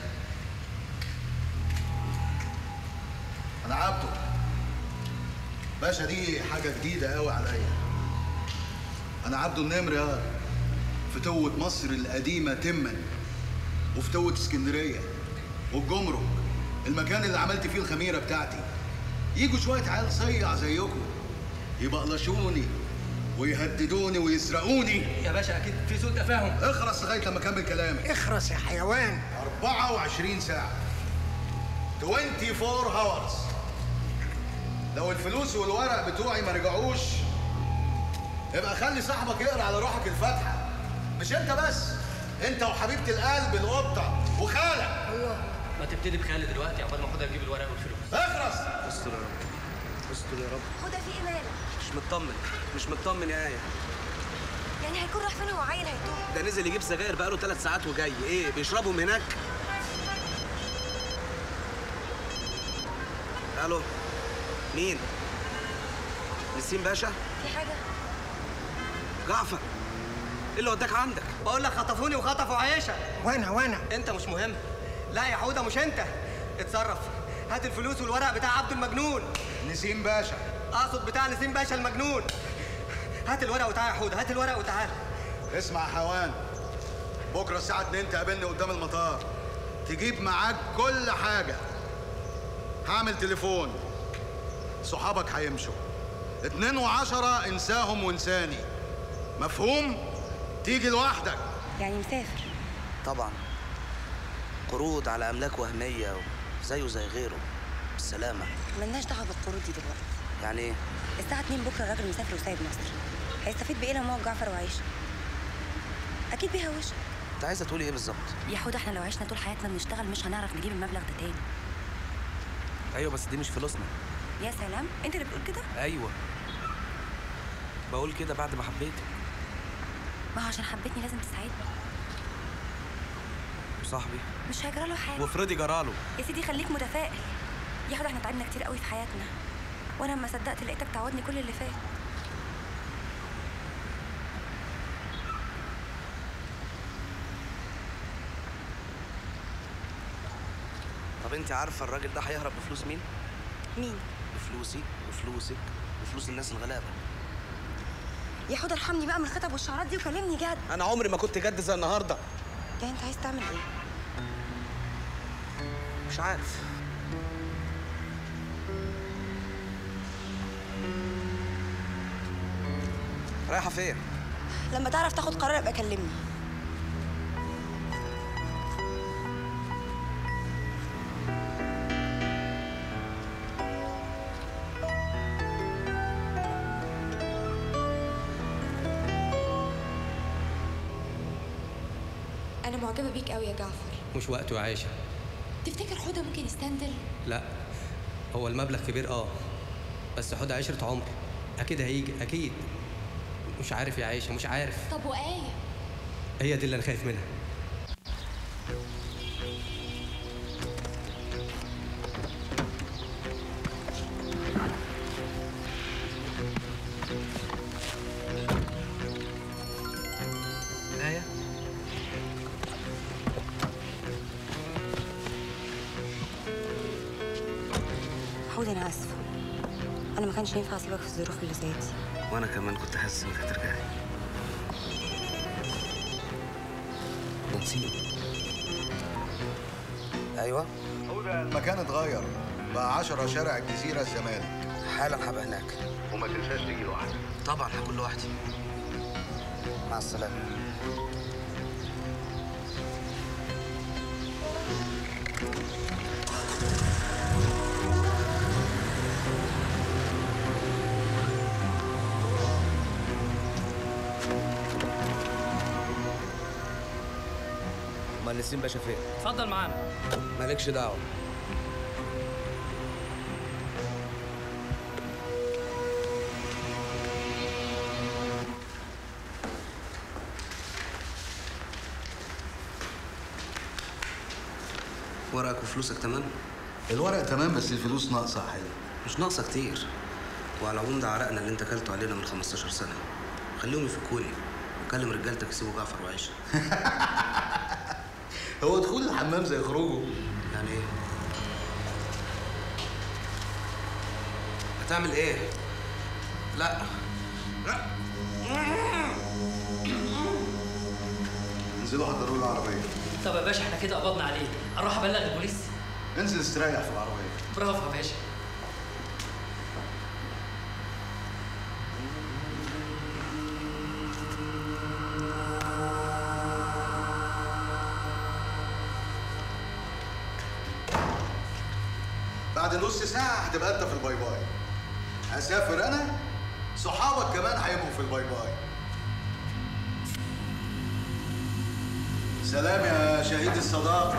انا عبده باشا دي حاجه جديده قوي عليا انا عبده النمر هاد فتوة مصر القديمه تما وفتوة اسكندريه والجمرك المكان اللي عملت فيه الخميره بتاعتي يجوا شويه عيال صيع زيكم يبقلشوني ويهددوني ويسرقوني يا باشا اكيد في سوء تفاهم اخرس لغايه لما اكمل كلامي اخرس يا حيوان 24 ساعة 24 هاورز لو الفلوس والورق بتوعي ما رجعوش يبقى خلي صاحبك يقرا على روحك الفاتحة مش انت بس انت وحبيبة القلب القطة وخالك ما تبتدي بخالد دلوقتي عقبال ما اخدها تجيب الورق والفلوس اخرس استر يا رب استر يا رب هدى في ايه مالك؟ مش مطمن مش مطمن يا ايه يعني هيكون راح فين هو عيل هيتوه ده نزل يجيب سجاير بقاله ثلاث ساعات وجاي ايه بيشربهم هناك الو مين نسيم باشا في حاجة؟ جعفر ايه اللي وداك عندك بقول لك خطفوني وخطفوا عيشه وانا وانا انت مش مهم لا يا حوده مش انت اتصرف هات الفلوس والورق بتاع عبد المجنون نسيم باشا اقصد بتاع نسيم باشا المجنون هات الورق وتعالى يا حوده هات الورق وتعالى اسمع يا حيوان بكرة الساعة 2 تقابلني قدام المطار تجيب معاك كل حاجة هعمل تليفون صحابك هيمشوا اتنين وعشرة انساهم وانساني مفهوم؟ تيجي لوحدك يعني مسافر طبعا قروض على املاك وهميه زيه زي غيره بالسلامه ملناش دعوه بالقروض دي دلوقتي يعني ايه الساعه 2 بكره الراجل مسافر وسايب مصر هيستفيد بايه لما هو جعفر وعيشه اكيد بيهوشك انت عايزه تقولي ايه بالظبط يا حوده احنا لو عشنا طول حياتنا بنشتغل مش هنعرف نجيب المبلغ ده تاني ايوه بس دي مش فلوسنا يا سلام انت اللي بتقول كده ايوه بقول كده بعد ما حبيتك ما هو عشان حبيتني لازم تساعدني وصاحبي مش هيجرى له حاجه وافرضي جراله يا سيدي خليك متفائل يا حوده احنا تعبنا كتير قوي في حياتنا وانا لما صدقت لقيتك تعوضني كل اللي فات طب انت عارفه الراجل ده هيهرب بفلوس مين مين بفلوسي وفلوسك وفلوس الناس الغلابه يا حوده ارحمني بقى من الخطب والشعارات دي وكلمني جد انا عمري ما كنت جد زي النهارده يعني انت عايز تعمل ايه مش عارف رايحه فين لما تعرف تاخد قرار ابقى كلمني أنا معجبة بيك قوي يا جعفر مش وقته يا عايشه تفتكر حودة ممكن يستندل؟ لا هو المبلغ كبير اه بس حوده عشرة عمر اكيد هيجي اكيد مش عارف يا عايشه مش عارف طب وآية؟ هي دي اللي انا خايف منها آية حوده انا اسفه انا ما كانش ينفع اسيبك في الظروف اللي زي دي وانا كمان كنت حاسس انك هترجعي ده نسيم ايوه المكان اتغير بقى 10 شارع الجزيرة الزمالك حالا هبقى هناك وما تنساش تيجي لوحدك طبعا هكون لوحدي مع السلامه امال نسيم باشا فين اتفضل معانا مالكش دعوه ورقك وفلوسك تمام الورق تمام بس الفلوس ناقصة يا حلو مش ناقصه كتير وعلى العموم ده عرقنا اللي انت اكلته علينا من 15 سنه خليهم يفكوني وكلم رجالتك يسيبوا جعفر وعيشه هو دخول الحمام زي خروجه يعني ايه هتعمل ايه لا انزلوا حضروا لي العربيه طب يا باشا احنا كده قبضنا عليه اروح ابلغ البوليس انزل استريح في العربيه برافو يا باشا بعد نص ساعه هتبقى انت في الباي باي هسافر انا صحابك كمان هيبقوا في الباي باي سلام يا شهيد الصداقه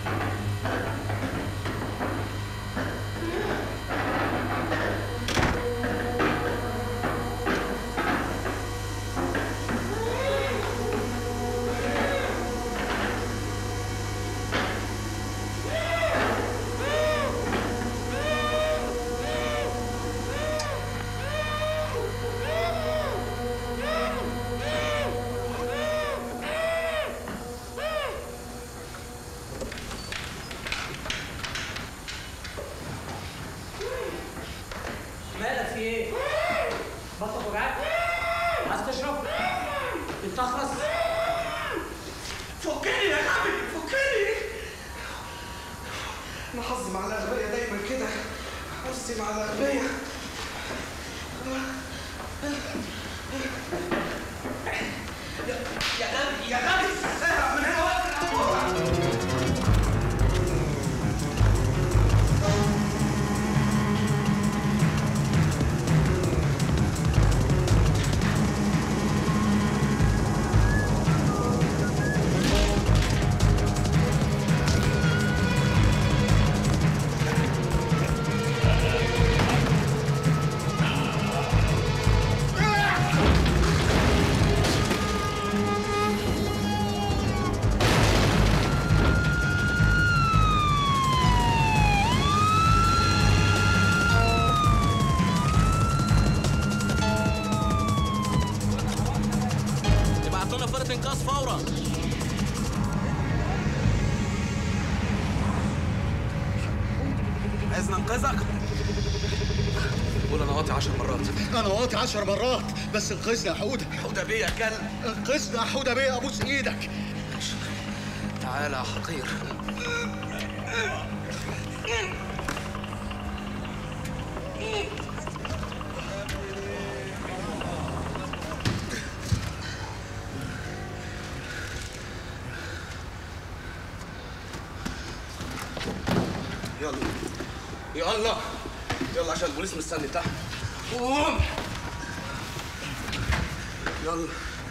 مالك في ايه؟ بطنك وجعك؟ عايز تشرب؟ انت اخرس؟ فكني يا غبي فكني انا حظي مع الاغبياء دايما كده حظي مع الاغبياء يا يا غبي يا غبي اهرب من هنا واقف ابعتوا لنا فرقه انقاذ فورا عايز ننقذك قول انا واطي 10 مرات انا واطي 10 مرات بس انقذني يا حوده حوده بيه يا كلب انقذني يا حوده بيه ابوس ايدك تعالى يا حقير يلا يلا يلا عشان البوليس مستني تحت قوم يلا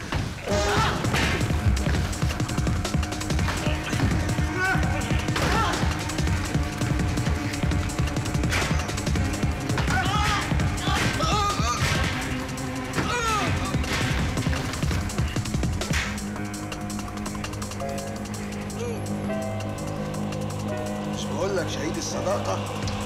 مش بقول لك شهيد الصداقه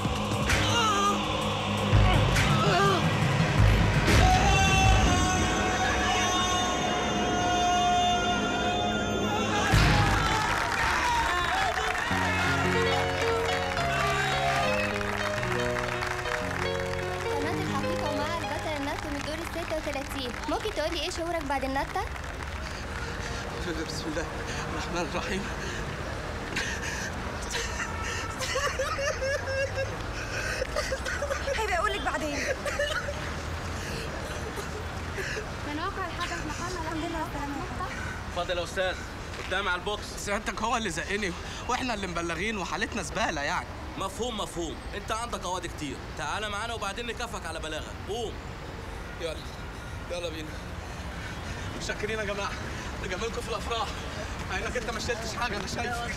قناة الحقيقة ومع البطل النط من الدور ال 36 ممكن تقولي ايه شعورك بعد النطة؟ بسم الله الرحمن الرحيم هيبقى اقول لك بعدين من واقع الحدث محل الحمد لله والسلامة اتفضل يا استاذ قدامي على البوكس سيادتك هو اللي زقني واحنا اللي مبلغين وحالتنا زباله يعني مفهوم مفهوم انت عندك قواضي كتير تعالى معانا وبعدين نكافئك على بلاغك قوم يلا يلا بينا متشكرين يا جماعه نجاملكم في الافراح مع انك انت ما شلتش حاجه انا شايفك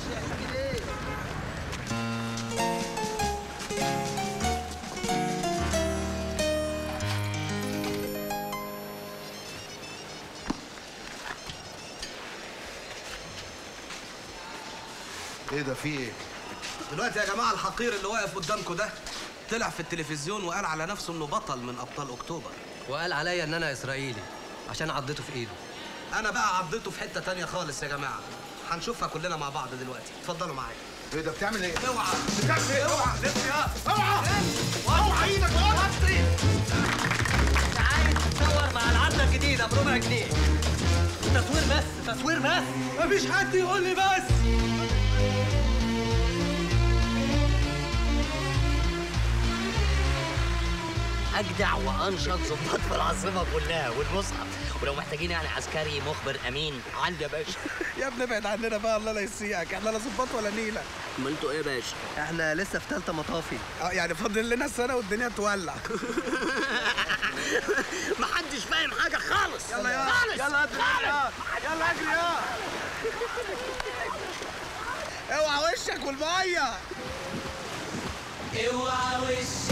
ايه ده في ايه؟ دلوقتي يا جماعه الحقير اللي واقف قدامكم ده طلع في التلفزيون وقال على نفسه انه بطل من ابطال اكتوبر وقال عليا ان انا اسرائيلي عشان عضيته في ايده انا بقى عضيته في حته تانية خالص يا جماعه هنشوفها كلنا مع بعض دلوقتي اتفضلوا معايا ايه ده بتعمل ايه؟ اوعى بتعمل ايه؟ اوعى لف يا اوعى اوعى ايدك وطي انت عايز تصور مع العرضه الجديده بربع جنيه تصوير بس تصوير بس مفيش حد يقول لي بس اجدع وانشط ضباط في العاصمه كلها والمصحف ولو محتاجين يعني عسكري مخبر امين عندي يا باشا يا ابني ابعد عننا بقى الله لا يسيئك احنا لا ظباط ولا نيله ما انتوا ايه يا باشا احنا لسه في ثالثه مطافي اه يعني فاضل لنا السنه والدنيا تولع محدش فاهم حاجه خالص يلا يا خالص يلا اجري يا يلا اجري يا اوعى وشك والميه اوعى وشك